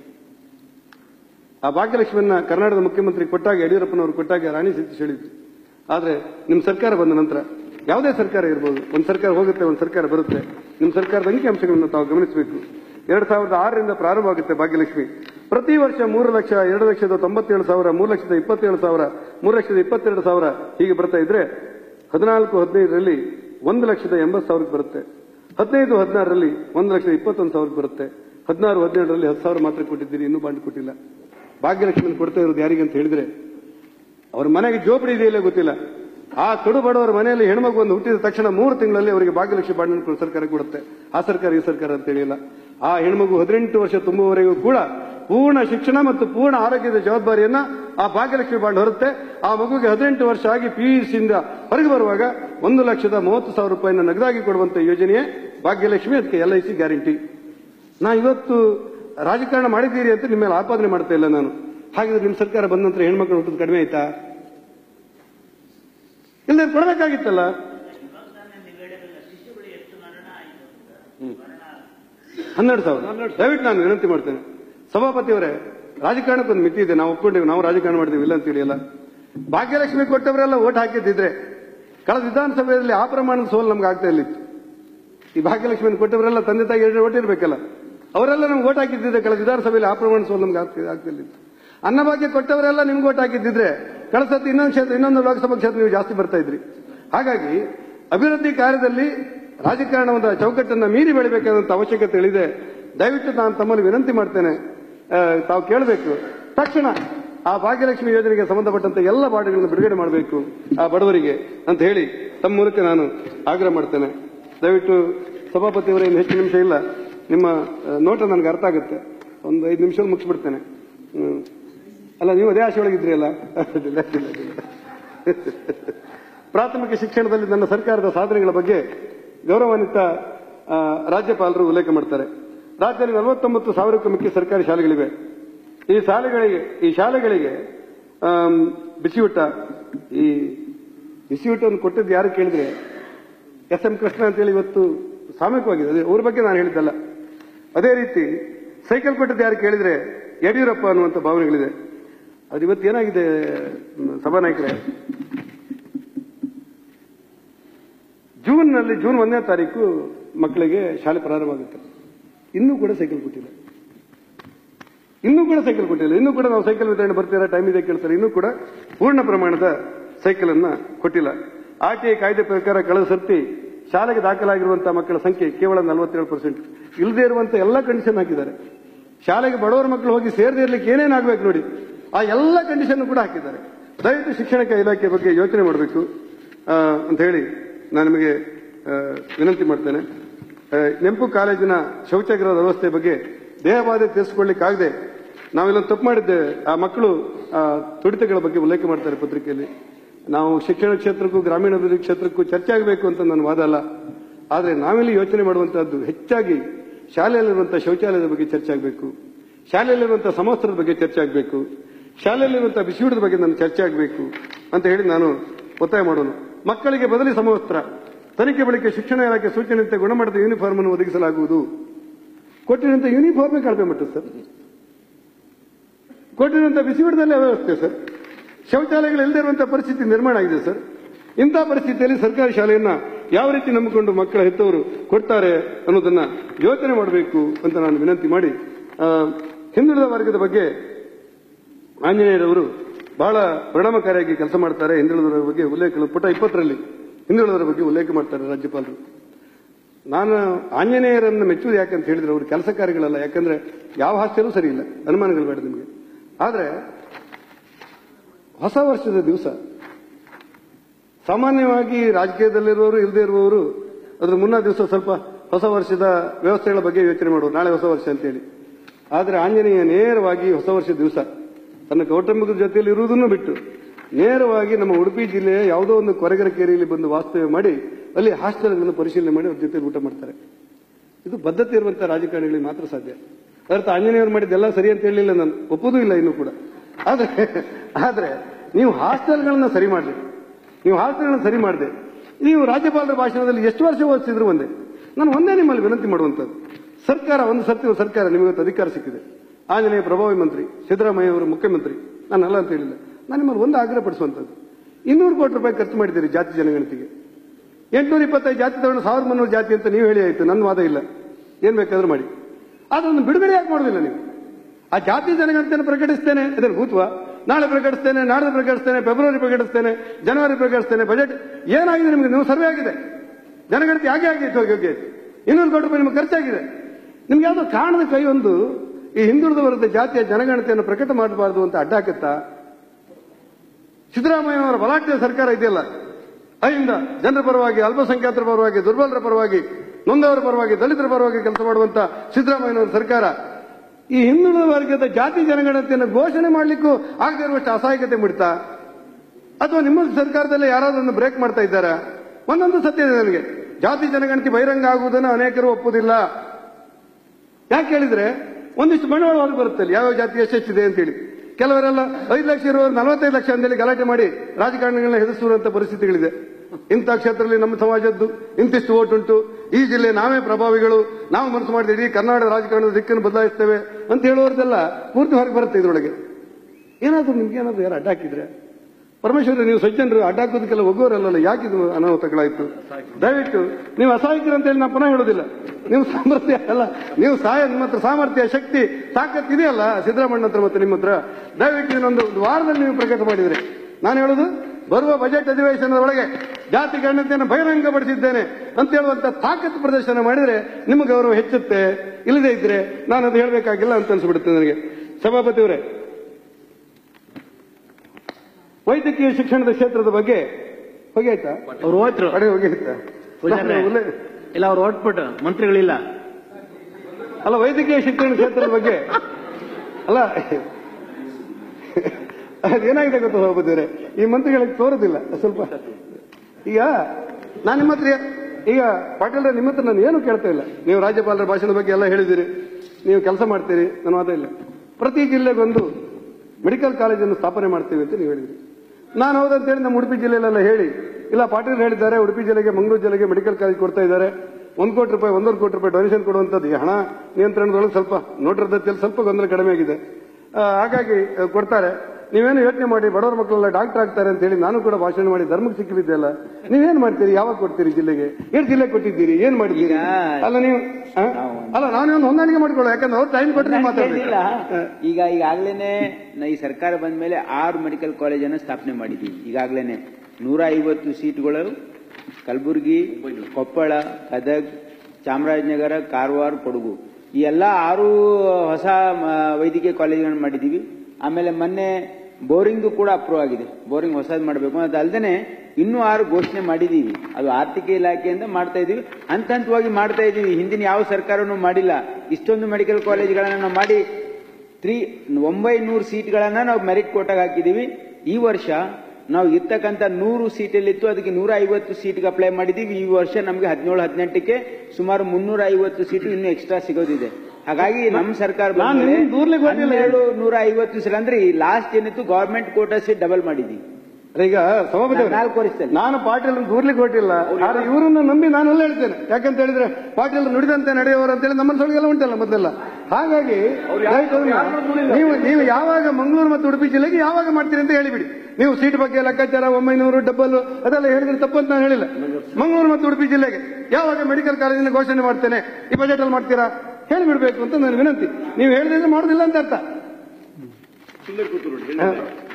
ಆ ಭಾಗ್ಯಲಕ್ಷ್ಮಿಯನ್ನ ಕರ್ನಾಟಕದ ಮುಖ್ಯಮಂತ್ರಿ ಕೊಟ್ಟಾಗ ಯಡಿಯೂರಪ್ಪನವರು ಕೊಟ್ಟಾಗ ರಾಣಿ ಸತೀಶ್ ಹೇಳಿದ್ರು ಆದ್ರೆ ನಿಮ್ಮ ಸರ್ಕಾರ ಬಂದ ನಂತರ ಯಾವುದೇ ಸರ್ಕಾರ ಇರ್ಬೋದು ಒಂದು ಸರ್ಕಾರ ಹೋಗುತ್ತೆ ಒಂದು ಸರ್ಕಾರ ಬರುತ್ತೆ ನಿಮ್ಮ ಸರ್ಕಾರದ ಅಂಕಿಅಂಶಗಳನ್ನು ತಾವು ಗಮನಿಸಬೇಕು ಎರಡ್ ಸಾವಿರದ ಆರರಿಂದ ಪ್ರಾರಂಭವಾಗುತ್ತೆ ಭಾಗ್ಯಲಕ್ಷ್ಮಿ ಪ್ರತಿ ವರ್ಷ ಮೂರು ಲಕ್ಷ ಎರಡು ಲಕ್ಷದ ತೊಂಬತ್ತೇಳು ಸಾವಿರ ಮೂರು ಲಕ್ಷದ ಇಪ್ಪತ್ತೇಳು ಸಾವಿರ ಮೂರು ಲಕ್ಷದ ಇಪ್ಪತ್ತೆರಡು ಸಾವಿರ ಹೀಗೆ ಬರ್ತಾ ಇದ್ರೆ ಹದಿನಾಲ್ಕು ಹದಿನೈದರಲ್ಲಿ ಒಂದು ಲಕ್ಷದ ಎಂಬತ್ತು ಸಾವಿರಕ್ಕೆ ಬರುತ್ತೆ ಹದಿನೈದು ಹದಿನಾರರಲ್ಲಿ ಒಂದು ಲಕ್ಷದ ಇಪ್ಪತ್ತೊಂದು ಸಾವಿರಕ್ಕೆ ಬರುತ್ತೆ ಹದಿನಾರು ಹದಿನೇಳರಲ್ಲಿ ಹತ್ತು ಸಾವಿರ ಮಾತ್ರ ಕೊಟ್ಟಿದ್ದೀರಿ ಇನ್ನೂ ಬಾಂಡ್ ಕೊಟ್ಟಿಲ್ಲ ಭಾಗ್ಯಲಕ್ಷ್ಮಿ ಕೊಡ್ತಾ ಇರೋದು ಯಾರಿಗೆ ಅಂತ ಹೇಳಿದ್ರೆ ಅವ್ರ ಮನೆಗೆ ಜೋಪಡಿ ಇದೆಯಲ್ಲ ಗೊತ್ತಿಲ್ಲ ಆ ಕಡು ಬಡವರ ಮನೆಯಲ್ಲಿ ಹೆಣ್ಮಗು ಒಂದು ಹುಟ್ಟಿದ ತಕ್ಷಣ ಮೂರು ತಿಂಗಳಲ್ಲಿ ಅವರಿಗೆ ಭಾಗ್ಯಲಕ್ಷ್ಮಿ ಬಾಂಡ್ ಸರ್ಕಾರ ಕೊಡುತ್ತೆ ಆ ಸರ್ಕಾರ ಈ ಸರ್ಕಾರ ಅಂತ ಹೇಳಿಲ್ಲ ಆ ಹೆಣ್ಮಗು ಹದಿನೆಂಟು ವರ್ಷ ತುಂಬುವವರೆಗೂ ಕೂಡ ಪೂರ್ಣ ಶಿಕ್ಷಣ ಮತ್ತು ಪೂರ್ಣ ಆರೋಗ್ಯದ ಜವಾಬ್ದಾರಿಯನ್ನ ಆ ಭಾಗ್ಯಲಕ್ಷ್ಮಿ ಬಾಂಡ್ ಹೊರುತ್ತೆ ಆ ಮಗುವಿಗೆ ಹದಿನೆಂಟು ವರ್ಷ ಆಗಿ ಪಿಯುಸಿಯಿಂದ ಹೊರಗೆ ಬರುವಾಗ ಒಂದು ಲಕ್ಷದ ಮೂವತ್ತು ಸಾವಿರ ರೂಪಾಯಿನ ನಗದಾಗಿ ಕೊಡುವಂತ ಯೋಜನೆಯೇ ಭಾಗ್ಯಲಕ್ಷ್ಮಿ ಅದಕ್ಕೆ ಎಲ್ ಐ ಸಿ ಗ್ಯಾರಂಟಿ ನಾ ಇವತ್ತು ರಾಜಕಾರಣ ಮಾಡಿದ್ದೀರಿ ಅಂತ ನಿಮ್ಮ ಮೇಲೆ ಆಪಾದನೆ ಮಾಡ್ತಾ ಇಲ್ಲ ನಾನು ಹಾಗಿದ್ರೆ ನಿಮ್ಮ ಸರ್ಕಾರ ಬಂದ ನಂತರ ಹೆಣ್ಮಕ್ಳು ಹುಟ್ಟೋದು ಕಡಿಮೆ ಆಯ್ತಾ ಇಲ್ಲ ಕೊಡಬೇಕಾಗಿತ್ತಲ್ಲ ಹನ್ನೆರಡು ಸಾವಿರ ದಯವಿಟ್ಟು ನಾನು ವಿನಂತಿ ಮಾಡ್ತೇನೆ ಸಭಾಪತಿಯವರೇ ರಾಜಕಾರಣಕ್ಕೊಂದು ಮಿತಿ ಇದೆ ನಾವು ಒಪ್ಕೊಂಡೇವೆ ನಾವು ರಾಜಕಾರಣ ಮಾಡಿದ್ದೇವೆ ಇಲ್ಲ ಅಂತ ಹೇಳಿಯಲ್ಲ ಭಾಗ್ಯಲಕ್ಷ್ಮಿ ಕೊಟ್ಟವರೆಲ್ಲ ಓಟ್ ಹಾಕಿದ್ದಿದ್ರೆ ಕಳೆದ ವಿಧಾನಸಭೆಯಲ್ಲಿ ಆ ಪ್ರಮಾಣದ ಸೋಲು ನಮ್ಗೆ ಆಗ್ತಾ ಇಲ್ಲಿತ್ತು ಈ ಭಾಗ್ಯಲಕ್ಷ್ಮಿ ಕೊಟ್ಟವರೆಲ್ಲ ತಂದೆ ತಾಯಿ ಎರಡು ಓಟ್ ಇರಬೇಕಲ್ಲ ಅವರೆಲ್ಲ ನಮ್ಗೆ ಓಟ್ ಹಾಕಿದ್ದಿದ್ರೆ ಕಳೆದ ವಿಧಾನಸಭೆಯಲ್ಲಿ ಆ ಪ್ರಮಾಣ ಸೋಲು ನಮ್ಗೆ ಆಗ್ತಾ ಆಗ್ತಿರ್ಲಿತ್ತು ಅನ್ನಭಾಗ್ಯ ಕೊಟ್ಟವರೆಲ್ಲ ನಿಮ್ಗೆ ಓಟ್ ಹಾಕಿದ್ದಿದ್ರೆ ಕಳೆದ ಸತಿ ಇನ್ನೊಂದು ಕ್ಷೇತ್ರ ಇನ್ನೊಂದು ಲೋಕಸಭಾ ಕ್ಷೇತ್ರ ನೀವು ಜಾಸ್ತಿ ಬರ್ತಾ ಇದ್ರಿ ಹಾಗಾಗಿ ಅಭಿವೃದ್ಧಿ ಕಾರ್ಯದಲ್ಲಿ ರಾಜಕಾರಣದ ಚೌಕಟ್ಟನ್ನು ಮೀರಿ ಬೆಳಿಬೇಕಾದಂತ ಅವಶ್ಯಕತೆ ಇದೆ ದಯವಿಟ್ಟು ನಾನು ತಮ್ಮಲ್ಲಿ ವಿನಂತಿ ಮಾಡ್ತೇನೆ ಆ, ತಾವು ಕೇಳಬೇಕು ತಕ್ಷಣ ಆ ಭಾಗ್ಯಲಕ್ಷ್ಮಿ ಯೋಜನೆಗೆ ಸಂಬಂಧಪಟ್ಟಂತ ಎಲ್ಲ ಬಾಡಿಗಳನ್ನು ಬಿಡುಗಡೆ ಮಾಡಬೇಕು ಆ ಬಡವರಿಗೆ ಅಂತ ಹೇಳಿ ತಮ್ಮ ಮೂಲಕ ನಾನು ಆಗ್ರಹ ಮಾಡ್ತೇನೆ ದಯವಿಟ್ಟು ಸಭಾಪತಿಯವರೇ ಇನ್ನು ಹೆಚ್ಚು ನಿಮಿಷ ಇಲ್ಲ ನಿಮ್ಮ ಆ, ನೋಟ ನನಗೆ ಅರ್ಥ ಆಗುತ್ತೆ ಒಂದು ಐದು ನಿಮಿಷ ಮುಗಿಸ್ಬಿಡ್ತೇನೆ ಹ್ಮ್. ಅಲ್ಲ ನೀವು ಅದೇ ಆಶೆ ಒಳಗಿದ್ರಿ ಅಲ್ಲ ಅಡ್ಡಿಲ್ಲ, ಅಡ್ಡಿಲ್ಲ, ಅಡ್ಡಿಲ್ಲ. ಪ್ರಾಥಮಿಕ ಶಿಕ್ಷಣದಲ್ಲಿ ನನ್ನ ಸರ್ಕಾರದ ಸಾಧನೆಗಳ ಬಗ್ಗೆ ಗೌರವಾನ್ವಿತ ಆ, ರಾಜ್ಯಪಾಲರು ಉಲ್ಲೇಖ ಮಾಡ್ತಾರೆ ರಾಜ್ಯದಲ್ಲಿ ನಲವತ್ತೊಂಬತ್ತು ಸಾವಿರಕ್ಕೂ ಮಿಕ್ಕಿ ಸರ್ಕಾರಿ ಶಾಲೆಗಳಿವೆ ಈ ಶಾಲೆಗಳಿಗೆ ಈ ಶಾಲೆಗಳಿಗೆ ಆಮ್, ಬಿಸಿಯೂಟ ಈ ಬಿಸಿಯೂಟವನ್ನು ಕೊಟ್ಟಿದ್ದು ಯಾರು ಕೇಳಿದ್ರೆ ಎಸ್ ಎಂ ಕೃಷ್ಣ ಅಂತೇಳಿ ಇವತ್ತು ಸಾಮೂಹಿಕವಾಗಿದೆ ಅದೇ ಅವ್ರ ಬಗ್ಗೆ ನಾನು ಹೇಳಿದ್ದಲ್ಲ ಅದೇ ರೀತಿ ಸೈಕಲ್ ಕೊಟ್ಟದ್ದು ಯಾರು ಕೇಳಿದ್ರೆ ಯಡಿಯೂರಪ್ಪ ಅನ್ನುವಂಥ ಭಾವನೆಗಳಿದೆ ಅದು ಇವತ್ತು ಏನಾಗಿದೆ ಮ್, ಸಭಾನಾಯಕರೇ ಜೂನ್ನಲ್ಲಿ ಜೂನ್ ಒಂದನೇ ತಾರೀಕು ಮಕ್ಕಳಿಗೆ ಶಾಲೆ ಪ್ರಾರಂಭ ಇನ್ನೂ ಕೂಡ ಸೈಕಲ್ ಕೊಟ್ಟಿಲ್ಲ ಇನ್ನೂ ಕೂಡ ಸೈಕಲ್ ಕೊಟ್ಟಿಲ್ಲ ಇನ್ನೂ ಕೂಡ ನಾವು ಸೈಕಲ್ ವಿತರಣೆ ಬರ್ತೀರಾ ಟೈಮ್ ಇದೆ ಕೇಳ್ತಾರೆ ಇನ್ನೂ ಕೂಡ ಪೂರ್ಣ ಪ್ರಮಾಣದ ಸೈಕಲ್ ಅನ್ನ ಕೊಟ್ಟಿಲ್ಲ ಆರ್ಟಿಐ ಕಾಯ್ದೆ ಪ್ರಕಾರ ಕಳೆದ ಸರ್ತಿ ಶಾಲೆಗೆ ದಾಖಲಾಗಿರುವಂತಹ ಮಕ್ಕಳ ಸಂಖ್ಯೆ ಕೇವಲ ನಲವತ್ತೇಳು ಪರ್ಸೆಂಟ್ ಇಲ್ಲದೆ ಇರುವಂತ ಎಲ್ಲ ಕಂಡೀಷನ್ ಹಾಕಿದ್ದಾರೆ ಶಾಲೆಗೆ ಬಡವರ ಮಕ್ಕಳು ಹೋಗಿ ಸೇರದೇ ಇರ್ಲಿಕ್ಕೆ ಏನೇನು ಆಗ್ಬೇಕು ನೋಡಿ ಆ ಎಲ್ಲ ಕಂಡೀಷನ್ ಕೂಡ ಹಾಕಿದ್ದಾರೆ ದಯವಿಟ್ಟು ಶಿಕ್ಷಣ ಇಲಾಖೆ ಬಗ್ಗೆ ಯೋಚನೆ ಮಾಡಬೇಕು ಅಂತ ಹೇಳಿ ನಾನು ನಿಮಗೆ ಆ, ವಿನಂತಿ ಮಾಡ್ತೇನೆ ಆ, ನೆಂಪು ಕಾಲೇಜಿನ ಶೌಚಾಗೃಹದ ವ್ಯವಸ್ಥೆ ಬಗ್ಗೆ ದೇಹಬಾಧೆ ತೀರಿಸಿಕೊಳ್ಳಿಕ್ಕಾಗದೆ ನಾವೆಲ್ಲ ತಪ್ಪು ಮಾಡಿದ್ದೇವೆ ಆ ಮಕ್ಕಳು ಆ, ತುಡಿತಗಳ ಬಗ್ಗೆ ಉಲ್ಲೇಖ ಮಾಡ್ತಾರೆ ಪತ್ರಿಕೆಯಲ್ಲಿ ನಾವು ಶಿಕ್ಷಣ ಕ್ಷೇತ್ರಕ್ಕೂ ಗ್ರಾಮೀಣಾಭಿವೃದ್ಧಿ ಕ್ಷೇತ್ರಕ್ಕೂ ಚರ್ಚೆ ಆಗಬೇಕು ಅಂತ ನನ್ನ ವಾದ ಅಲ್ಲ ಆದರೆ ನಾವಿಲ್ಲಿ ಯೋಚನೆ ಮಾಡುವಂತಹದ್ದು ಹೆಚ್ಚಾಗಿ ಶಾಲೆಯಲ್ಲಿರುವಂತಹ ಶೌಚಾಲಯದ ಬಗ್ಗೆ ಚರ್ಚೆ ಆಗಬೇಕು ಶಾಲೆಯಲ್ಲಿರುವಂತಹ ಸಮವಸ್ತ್ರದ ಬಗ್ಗೆ ಚರ್ಚೆ ಆಗಬೇಕು ಶಾಲೆಯಲ್ಲಿರುವಂತಹ ಬಿಸಿಯೂಟದ ಬಗ್ಗೆ ನಾನು ಚರ್ಚೆ ಆಗಬೇಕು ಅಂತ ಹೇಳಿ ನಾನು ಒತ್ತಾಯ ಮಾಡೋಣ ಮಕ್ಕಳಿಗೆ ಬದಲಿ ಸಮವಸ್ತ್ರ ತನಿಖೆ ಬಳಿಕ ಶಿಕ್ಷಣ ಇಲಾಖೆ ಸೂಚನೆಯಂತೆ ಗುಣಮಟ್ಟದ ಯೂನಿಫಾರ್ಮ್ ಅನ್ನು ಒದಗಿಸಲಾಗುವುದು ಕೊಟ್ಟಿರುವಂತಹ ಯೂನಿಫಾರ್ಮೇ ಕಳಪೆ ಮಟ್ಟ ಸರ್ ಕೊಟ್ಟಿರುವಂತಹ ಬಿಸಿಯೂಟದಲ್ಲೇ ವ್ಯವಸ್ಥೆ ಸರ್ ಶೌಚಾಲಯಗಳು ಇಲ್ಲದೆ ಇರುವಂತಹ ಪರಿಸ್ಥಿತಿ ನಿರ್ಮಾಣ ಆಗಿದೆ ಸರ್ ಇಂತಹ ಪರಿಸ್ಥಿತಿಯಲ್ಲಿ ಸರ್ಕಾರಿ ಶಾಲೆಯನ್ನ ಯಾವ ರೀತಿ ನಂಬಿಕೊಂಡು ಮಕ್ಕಳ ಹೆತ್ತವರು ಕೊಡ್ತಾರೆ ಅನ್ನೋದನ್ನ ಯೋಚನೆ ಮಾಡಬೇಕು ಅಂತ ನಾನು ವಿನಂತಿ ಮಾಡಿ ಆ, ಹಿಂದುಳಿದ ವರ್ಗದ ಬಗ್ಗೆ ಆಂಜನೇಯರವರು ಬಹಳ ಪರಿಣಾಮಕಾರಿಯಾಗಿ ಕೆಲಸ ಮಾಡ್ತಾರೆ ಹಿಂದುಳಿದವರ ಬಗ್ಗೆ ಉಲ್ಲೇಖ ಪುಟ ಇಪ್ಪತ್ತರಲ್ಲಿ ಹಿಂದುಳಿದವರ ಬಗ್ಗೆ ಉಲ್ಲೇಖ ಮಾಡ್ತಾರೆ ರಾಜ್ಯಪಾಲರು ನಾನು ಆಂಜನೇಯರನ್ನು ಮೆಚ್ಚುವುದು ಯಾಕಂತ ಹೇಳಿದ್ರೆ ಅವರು ಕೆಲಸ ಕಾರ್ಯಗಳಲ್ಲ ಯಾಕಂದ್ರೆ ಯಾವ ಹಾಸ್ಯನೂ ಸರಿ ಇಲ್ಲ ಅನುಮಾನಗಳು ಬೇಡ ನಿಮಗೆ ಆದ್ರೆ ಹೊಸ ವರ್ಷದ ದಿವಸ ಸಾಮಾನ್ಯವಾಗಿ ರಾಜಕೀಯದಲ್ಲಿರುವವರು ಇಲ್ಲದೆ ಇರುವವರು ಅದ್ರ ಮುನ್ನ ದಿವಸ ಸ್ವಲ್ಪ ಹೊಸ ವರ್ಷದ ವ್ಯವಸ್ಥೆಗಳ ಬಗ್ಗೆ ಯೋಚನೆ ಮಾಡುವರು ನಾಳೆ ಹೊಸ ವರ್ಷ ಅಂತೇಳಿ ಆದರೆ ಆಂಜನೇಯ ನೇರವಾಗಿ ಹೊಸ ವರ್ಷದ ದಿವಸ ತನ್ನ ಕೌಟುಂಬಿಕರ ಜೊತೆಯಲ್ಲಿ ಇರುವುದನ್ನು ಬಿಟ್ಟು ನೇರವಾಗಿ ನಮ್ಮ ಉಡುಪಿ ಜಿಲ್ಲೆಯ ಯಾವುದೋ ಒಂದು ಕೊರಗರ ಕೇರಿಯಲ್ಲಿ ಬಂದು ವಾಸ್ತವ್ಯ ಮಾಡಿ ಅಲ್ಲಿ ಹಾಸ್ಟೆಲ್ಗಳನ್ನು ಪರಿಶೀಲನೆ ಮಾಡಿ ಅವ್ರ ಜೊತೆ ಊಟ ಮಾಡ್ತಾರೆ ಇದು ಬದ್ಧತೆ ಇರುವಂತಹ ರಾಜಕಾರಣಿಗಳಿಗೆ ಮಾತ್ರ ಸಾಧ್ಯ ಅರ್ಥ ಆಂಜನೇಯರು ಮಾಡಿದ್ದೆಲ್ಲ ಸರಿ ಅಂತ ಹೇಳಿಲ್ಲ ನಾನು ಒಪ್ಪುದೂ ಇಲ್ಲ ಇನ್ನೂ ಕೂಡ ಆದ್ರೆ ಆದ್ರೆ ನೀವು ಹಾಸ್ಟೆಲ್ಗಳನ್ನ ಸರಿ ಮಾಡಲಿ ನೀವು ಹಾಸ್ಟೆಲ್ಗಳನ್ನ ಸರಿ ಮಾಡಿದೆ ನೀವು ರಾಜ್ಯಪಾಲರ ಭಾಷಣದಲ್ಲಿ ಎಷ್ಟು ವರ್ಷ ಓದಿಸಿದ್ರು ಒಂದೇ ನಾನು ಒಂದೇ ನಿಮ್ಮಲ್ಲಿ ವಿನಂತಿ ಮಾಡುವಂಥದ್ದು ಸರ್ಕಾರ ಒಂದು ಸರ್ತಿ ಸರ್ಕಾರ ನಿಮಗೆ ಅಧಿಕಾರ ಸಿಕ್ಕಿದೆ ಆಂಜನೇಯ ಪ್ರಭಾವಿ ಮಂತ್ರಿ ಸಿದ್ದರಾಮಯ್ಯ ಅವರು ಮುಖ್ಯಮಂತ್ರಿ ನಾನು ಅಲ್ಲ ಅಂತ ಹೇಳಿಲ್ಲ ನಾನು ನಿಮ್ಮಲ್ಲಿ ಒಂದು ಆಗ್ರಹ ಪಡಿಸುವಂಥದ್ದು ಇನ್ನೂರು ಕೋಟಿ ರೂಪಾಯಿ ಖರ್ಚು ಮಾಡಿದ್ದೀರಿ ಜಾತಿ ಜನಗಣತಿಗೆ ಎಂಟುನೂರ ಇಪ್ಪತ್ತೈದು ಜಾತಿ ತಗೊಂಡು ಸಾವಿರದ ಮುನ್ನೂರು ಜಾತಿ ಅಂತ ನೀವು ಹೇಳಿ ಆಯ್ತು ನನ್ನ ವಾದ ಇಲ್ಲ ಏನ್ ಬೇಕಾದ್ರೂ ಮಾಡಿ ಅದನ್ನು ಬಿಡುಗಡೆ ಯಾಕೆ ಮಾಡೋದಿಲ್ಲ ನೀವು ಆ ಜಾತಿ ಜನಗಣತಿಯನ್ನು ಪ್ರಕಟಿಸ್ತೇನೆ ಇದನ್ನು ಭೂತ್ವ ನಾಳೆ ಪ್ರಕಟಿಸ್ತೇನೆ ನಾಳೆ ಪ್ರಕಟಿಸ್ತೇನೆ ಫೆಬ್ರವರಿ ಪ್ರಕಟಿಸ್ತೇನೆ ಜನವರಿ ಪ್ರಕಟಿಸ್ತೇನೆ ಬಜೆಟ್ ಏನಾಗಿದೆ ನಿಮಗೆ ನೀವು ಸರ್ವೆ ಆಗಿದೆ ಜನಗಣತಿ ಹಾಗೆ ಆಗಿತ್ತು ಹೋಗಿ ಹೋಗಿ ಇನ್ನೂರು ಕೋಟಿ ರೂಪಾಯಿ ನಿಮಗೆ ಖರ್ಚಾಗಿದೆ ನಿಮ್ಗೆ ಯಾವ್ದೋ ಕಾರಣದ ಕೈ ಒಂದು ಈ ಹಿಂದುಳಿದ ವರ್ಗದ ಜಾತಿಯ ಜನಗಣತಿಯನ್ನು ಪ್ರಕಟ ಮಾಡಬಾರದು ಅಂತ ಅಡ್ಡ ಹಾಕುತ್ತಾ ಸಿದ್ದರಾಮಯ್ಯನವರ ಬಲಾಢ್ಯ ಸರ್ಕಾರ ಇದೆಯಲ್ಲ ಅಹಿಂದ ಜನರ ಪರವಾಗಿ ಅಲ್ಪಸಂಖ್ಯಾತರ ಪರವಾಗಿ ದುರ್ಬಲರ ಪರವಾಗಿ ನೊಂದವರ ಪರವಾಗಿ ದಲಿತರ ಪರವಾಗಿ ಕೆಲಸ ಮಾಡುವಂತ ಸಿದ್ದರಾಮಯ್ಯನವರ ಸರ್ಕಾರ ಈ ಹಿಂದುಳಿದ ವರ್ಗದ ಜಾತಿ ಜನಗಣತಿಯನ್ನು ಘೋಷಣೆ ಮಾಡಲಿಕ್ಕೂ ಆಗದೆ ಇರುವಷ್ಟು ಅಸಹಾಯಕತೆ ಬಿಡ್ತಾ ಅಥವಾ ನಿಮ್ಮ ಸರ್ಕಾರದಲ್ಲಿ ಯಾರಾದ್ರೂ ಬ್ರೇಕ್ ಮಾಡ್ತಾ ಇದ್ದಾರಾ ಒಂದೊಂದು ಸತ್ಯ ಇದೆ ನನಗೆ ಜಾತಿ ಜನಗಣತಿ ಬಹಿರಂಗ ಆಗುವುದನ್ನು ಅನೇಕರು ಒಪ್ಪುವುದಿಲ್ಲ ಯಾಕೆ ಹೇಳಿದ್ರೆ ಒಂದಿಷ್ಟು ಬಂಡವಾಳ ಹೊರಗೆ ಬರುತ್ತೆ ಅಲ್ಲಿ ಯಾವ ಜಾತಿ ಎಷ್ಟೆಷ್ಟಿದೆ ಅಂತೇಳಿ ಕೆಲವರೆಲ್ಲ ಐದು ಲಕ್ಷ ಇರುವವರು ನಲವತ್ತೈದು ಲಕ್ಷ ಅಂತೇಳಿ ಗಲಾಟೆ ಮಾಡಿ ರಾಜಕಾರಣಿಗಳನ್ನ ಹೆದರಿಸುವಂತ ಪರಿಸ್ಥಿತಿಗಳಿದೆ ಇಂಥ ಕ್ಷೇತ್ರದಲ್ಲಿ ನಮ್ಮ ಸಮಾಜದ್ದು ಇಂತಿಷ್ಟು ಓಟ್ ಉಂಟು ಈ ಜಿಲ್ಲೆ ನಾವೇ ಪ್ರಭಾವಿಗಳು ನಾವು ಮನಸ್ಸು ಮಾಡಿದ್ರೆ ಇಡೀ ಕರ್ನಾಟಕ ರಾಜಕಾರಣದ ದಿಕ್ಕನ್ನು ಬದಲಾಯಿಸ್ತೇವೆ ಅಂತ ಹೇಳುವವರದೆಲ್ಲ ಪೂರ್ತಿ ಹೊರಗೆ ಬರುತ್ತೆ ಇದರೊಳಗೆ ಏನಾದ್ರು ನಿಮ್ಗೆ ಏನಾದ್ರು ಯಾರು ಅಡ್ಡ ಹಾಕಿದ್ರೆ ಪರಮೇಶ್ವರ ನೀವು ಸಜ್ಜನರು ಅಡ್ಡಾಕೋದಕ್ಕೆಲ್ಲ ಹೋಗೋರಲ್ಲ ಯಾಕೆ ಇದು ಅನಾಹುತಗಳಾಯ್ತು ದಯವಿಟ್ಟು ನೀವು ಅಸಹಾಯಕರು ಅಂತ ಹೇಳಿ ನಾನು ಪುನಃ ಹೇಳೋದಿಲ್ಲ ನೀವು ಸಾಮರ್ಥ್ಯ ಅಲ್ಲ ನೀವು ಸಹಾಯ ನಿಮ್ಮ ಹತ್ರ ಸಾಮರ್ಥ್ಯ ಶಕ್ತಿ ತಾಕತ್ ಇದೆಯಲ್ಲ ಸಿದ್ದರಾಮಣ್ಣ ಹತ್ರ ಮತ್ತೆ ನಿಮ್ಮ ಹತ್ರ ದಯವಿಟ್ಟು ಇನ್ನೊಂದು ಒಂದು ವಾರದಲ್ಲಿ ನೀವು ಪ್ರಕಟ ಮಾಡಿದ್ರೆ ನಾನು ಹೇಳೋದು ಬರುವ ಬಜೆಟ್ ಅಧಿವೇಶನದ ಒಳಗೆ ಜಾತಿ ಗಣ್ಯತೆಯನ್ನು ಬಹಿರಂಗಪಡಿಸಿದ್ದೇನೆ ಅಂತ ಹೇಳುವಂತ ತಾಕತ್ ಪ್ರದರ್ಶನ ಮಾಡಿದ್ರೆ ನಿಮ್ಮ ಗೌರವ ಹೆಚ್ಚುತ್ತೆ ಇಲ್ಲದೆ ಇದ್ರೆ ನಾನು ಅದು ಹೇಳಬೇಕಾಗಿಲ್ಲ ಅಂತ ಅನ್ಸ್ಬಿಡುತ್ತೆ ನನಗೆ ಸಭಾಪತಿಯವರೇ ವೈದ್ಯಕೀಯ ಶಿಕ್ಷಣದ ಕ್ಷೇತ್ರದ ಬಗ್ಗೆ ಹೋಗಿಯಾಯ್ತಾ ಅವ್ರು ಹೋಯ್ತ್ರು ಕಡೆ ಹೋಗಿಯಾಯ್ತಾ ಪೂಜಾರ್ರೆ. ನಾನು ಉಲ್ಲೆ- ಇಲ್ಲ ಅವ್ರು ಹೊಟ್ಬಿಟ್ಟು ಮಂತ್ರಿಗಳಿಲ್ಲ ಅಲ್ಲ ವೈದ್ಯಕೀಯ ಶಿಕ್ಷಣ ಕ್ಷೇತ್ರದ ಬಗ್ಗೆ ಅಲ್ಲ ಅದೇನಾಗಿದೆ ಗೊತ್ತಾ ಸಭಾಪತಿಯವರೇ ಈ ಮಂತ್ರಿಗಳಿಗೆ ತೋರೋದಿಲ್ಲ ಸ್ವಲ್ಪ ಈಗ ನಾನು ನಿಮ್ಮ ಹತ್ರ ಈಗ ಪಾಟೀಲ್ ನಿಮ್ಮ ಹತ್ರ ನಾನು ಏನು ಕೇಳ್ತಾ ಇಲ್ಲ ನೀವು ರಾಜ್ಯಪಾಲರ ಭಾಷಣದ ಬಗ್ಗೆ ಎಲ್ಲ ಹೇಳಿದಿರಿ ನೀವು ಕೆಲಸ ಮಾಡ್ತೀರಿ ನಾನು ಅದೇ ಇಲ್ಲ ಪ್ರತಿ ಜಿಲ್ಲೆಗೊಂದು ಮೆಡಿಕಲ್ ಕಾಲೇಜನ್ನು ಸ್ಥಾಪನೆ ಮಾಡ್ತೀವಿ ಅಂತ ನೀವು ಹೇಳಿದ್ರಿ ನಾನು ಹೌದಂತೇಳಿ ನಮ್ಮ ಉಡುಪಿ ಜಿಲ್ಲೆಯಲ್ಲೆಲ್ಲ ಹೇಳಿ ಇಲ್ಲ ಪಾಟೀಲ್ ಹೇಳಿದ್ದಾರೆ ಉಡುಪಿ ಜಿಲ್ಲೆಗೆ ಮಂಗಳೂರು ಜಿಲ್ಲೆಗೆ ಮೆಡಿಕಲ್ ಕಾಲೇಜ್ ಕೊಡ್ತಾ ಇದ್ದಾರೆ ಒಂದು ಕೋಟಿ ರೂಪಾಯಿ ಒಂದೂವರೆ ಕೋಟಿ ರೂಪಾಯಿ ಡೊನೇಷನ್ ಕೊಡುವಂಥದ್ದು ಈ ಹಣ ನಿಯಂತ್ರಣದೊಳಗೆ ಸ್ವಲ್ಪ ನೋಟರ್ ದತ್ತಿಯಲ್ಲಿ ಸ್ವಲ್ಪ ಗೊಂದಲ ಕಡಿಮೆ ಆಗಿದೆ ಆ, ಹಾಗಾಗಿ ಆ, ಕೊಡ್ತಾರೆ ನೀವೇನು ಯೋಚನೆ ಮಾಡಿ ಬಡವರ ಮಕ್ಕಳೆಲ್ಲ ಡಾಕ್ಟರ್ ಆಗ್ತಾರೆ ಅಂತ ಹೇಳಿ ನಾನು ಕೂಡ ಭಾಷಣ ಮಾಡಿ ಧರ್ಮಕ್ಕೆ ಸಿಕ್ಕಿಬಿದ್ದೆ ಅಲ್ಲ ನೀವೇನ್ ಮಾಡ್ತೀರಿ ಯಾವಾಗ ಕೊಡ್ತೀರಿ ಜಿಲ್ಲೆಗೆ ಎಷ್ಟು ಜಿಲ್ಲೆ ಕೊಟ್ಟಿದ್ದೀರಿ ಏನ್ ಮಾಡಿದ್ದೀರಿ ಈಗ ಅಲ್ಲ ನೀವು ಆ? ಅಲ್ಲ ನಾನು ಒಂದು ಹೊಂದಾಣಿಕೆ ಮಾಡ್ಕೊಳ್ಳೋ ಯಾಕಂದ್ರೆ ಅವ್ರು ಟೈಮ್ ಕೊಟ್ಟರೆ ನೀವು ಮಾತಾಡ್ಬೇಕು ಏನಿಲ್ಲ ಈಗ ಈಗಾಗ್ಲೇನೆ ನ- ಈ ಸರ್ಕಾರ ಬಂದ ಮೇಲೆ ಆರು ಮೆಡಿಕಲ್ ಕಾಲೇಜನ್ನು ಸ್ಥಾಪನೆ ಮಾಡಿದ್ದೀವಿ ಈಗಾಗ್ಲೇನೆ ನೂರ ಐವತ್ತು ಸೀಟ್ಗಳು ಕಲಬುರಗಿ ಕೊಪ್ಪಳ ಗದಗ್ ಚಾಮರಾಜನಗರ ಕಾರವಾರ ಕೊಡಗು ಈ ಎಲ್ಲ ಆರು ಹೊಸ ಮ, ವೈದ್ಯಕೀಯ ಕಾಲೇಜುಗಳನ್ನು ಮಾಡಿದ್ದೀವಿ ಆಮೇಲೆ ಮೊನ್ನೆ ಬೋರಿಂಗ್ ಕೂಡ ಅಪ್ರೂವ್ ಆಗಿದೆ ಬೋರಿಂಗ್ ಹೊಸದು ಮಾಡಬೇಕು ಅದಲ್ಲದೆ ಇನ್ನೂ ಆರು ಘೋಷಣೆ ಮಾಡಿದ್ದೀವಿ ಅದು ಆರ್ಥಿಕ ಇಲಾಖೆಯಿಂದ ಮಾಡ್ತಾ ಇದ್ದೀವಿ ಹಂತ ಹಂತವಾಗಿ ಮಾಡ್ತಾ ಇದ್ದೀವಿ ಹಿಂದಿನ ಯಾವ ಸರ್ಕಾರನೂ ಮಾಡಿಲ್ಲ ಇಷ್ಟೊಂದು ಮೆಡಿಕಲ್ ಕಾಲೇಜ್ಗಳನ್ನ ನಾವು ಮಾಡಿ ತ್ರೀ ಒಂಬೈನೂರು ಸೀಟ್ಗಳನ್ನ ನಾವು ಮೆರಿಟ್ ಕೋಟಾಗ ಹಾಕಿದೀವಿ ಈ ವರ್ಷ ನಾವು ಇರ್ತಕ್ಕಂಥ ನೂರು ಸೀಟಲ್ಲಿತ್ತು ಅದಕ್ಕೆ ನೂರ ಐವತ್ತು ಸೀಟ್ಗೆ ಅಪ್ಲೈ ಮಾಡಿದೀವಿ ಈ ವರ್ಷ ನಮಗೆ ಹದಿನೇಳು ಹದಿನೆಂಟಕ್ಕೆ ಸುಮಾರು ಮುನ್ನೂರ ಐವತ್ತು ಸೀಟು ಇನ್ನೂ ಎಕ್ಸ್ಟ್ರಾ ಸಿಗೋದಿದೆ ಹಾಗಾಗಿ ನಮ್ಮ ಸರ್ಕಾರ ಬಂದ ನಾನು ಮೇಲೆ ನಿಮ್ಗೆ ದೂರ್ಲಿಕ್ಕೆ ಹೋಗ್ಲಿಲ್ಲ. ಹನ್ನೆರಡು ನೂರ ಐವತ್ತು ಸೀಟ್ ಅಂದ್ರೆ ಈ ಲಾಸ್ಟ್ ಏನಿತ್ತು ಗವರ್ಮೆಂಟ್ ಕೋಟಾ ಸೀಟ್ ಡಬಲ್ ಮಾಡಿದೀವಿ ಈಗ ಸಭಾಪತಿ ನಾಲ್ಕು ವರ್ಷದಲ್ಲಿ. ನಾನು ಪಾಟೀಲ್ ದೂರ್ಲಿಕ್ಕೆ ಹೊಟ್ಟಿಲ್ಲ ಆದ್ರೆ ಇವರನ್ನ ನಂಬಿ ನಾನು ಎಲ್ಲ ಹೇಳ್ತೇನೆ ಯಾಕಂತ ಹೇಳಿದ್ರೆ ಪಾಟೀಲ್ ನುಡಿದಂತೆ ನಡೆಯುವವರು ಅಂತೇಳಿ ನಮ್ಮ ಸೊಳಗೆಲ್ಲ ಉಂಟಲ್ಲ ಮೊದಲೆಲ್ಲ ಹಾಗಾಗಿ ದಯವಿಟ್ಟು ಅದನ್ನ ನೀವು ನೀವು ಯಾವಾಗ ಮಂಗಳೂರು ಮತ್ತು ಉಡುಪಿ ಜಿಲ್ಲೆಗೆ ಯಾವಾಗ ಮಾಡ್ತೀರಿ ಅಂತ ಹೇಳಿಬಿಡಿ ನೀವು ಸೀಟ್ ಬಗ್ಗೆ ಲೆಕ್ಕಾಚಾರ ಒಂಬೈನೂರು ಡಬ್ಬಲ್ ಅದೆಲ್ಲ ಹೇಳಿದ್ರೆ ತಪ್ಪು ಅಂತ ನಾನು ಹೇಳಿಲ್ಲ ಮಂಗಳೂರು ಮತ್ತು ಉಡುಪಿ ಜಿಲ್ಲೆಗೆ ಯಾವಾಗ ಮೆಡಿಕಲ್ ಕಾಲೇಜಿನ ಘೋಷಣೆ ಮಾಡ್ತೇನೆ ಈ ಬಜೆಟ್ ಅಲ್ಲಿ ಮಾಡ್ತೀರಾ ಹೇಳಿಬಿಡ್ಬೇಕು ಅಂತ ನನ್ನ ವಿನಂತಿ ನೀವು ಹೇಳಿದ್ರೆ ಮಾಡುದಿಲ್ಲ ಅಂತ ಅರ್ಥ ಹ.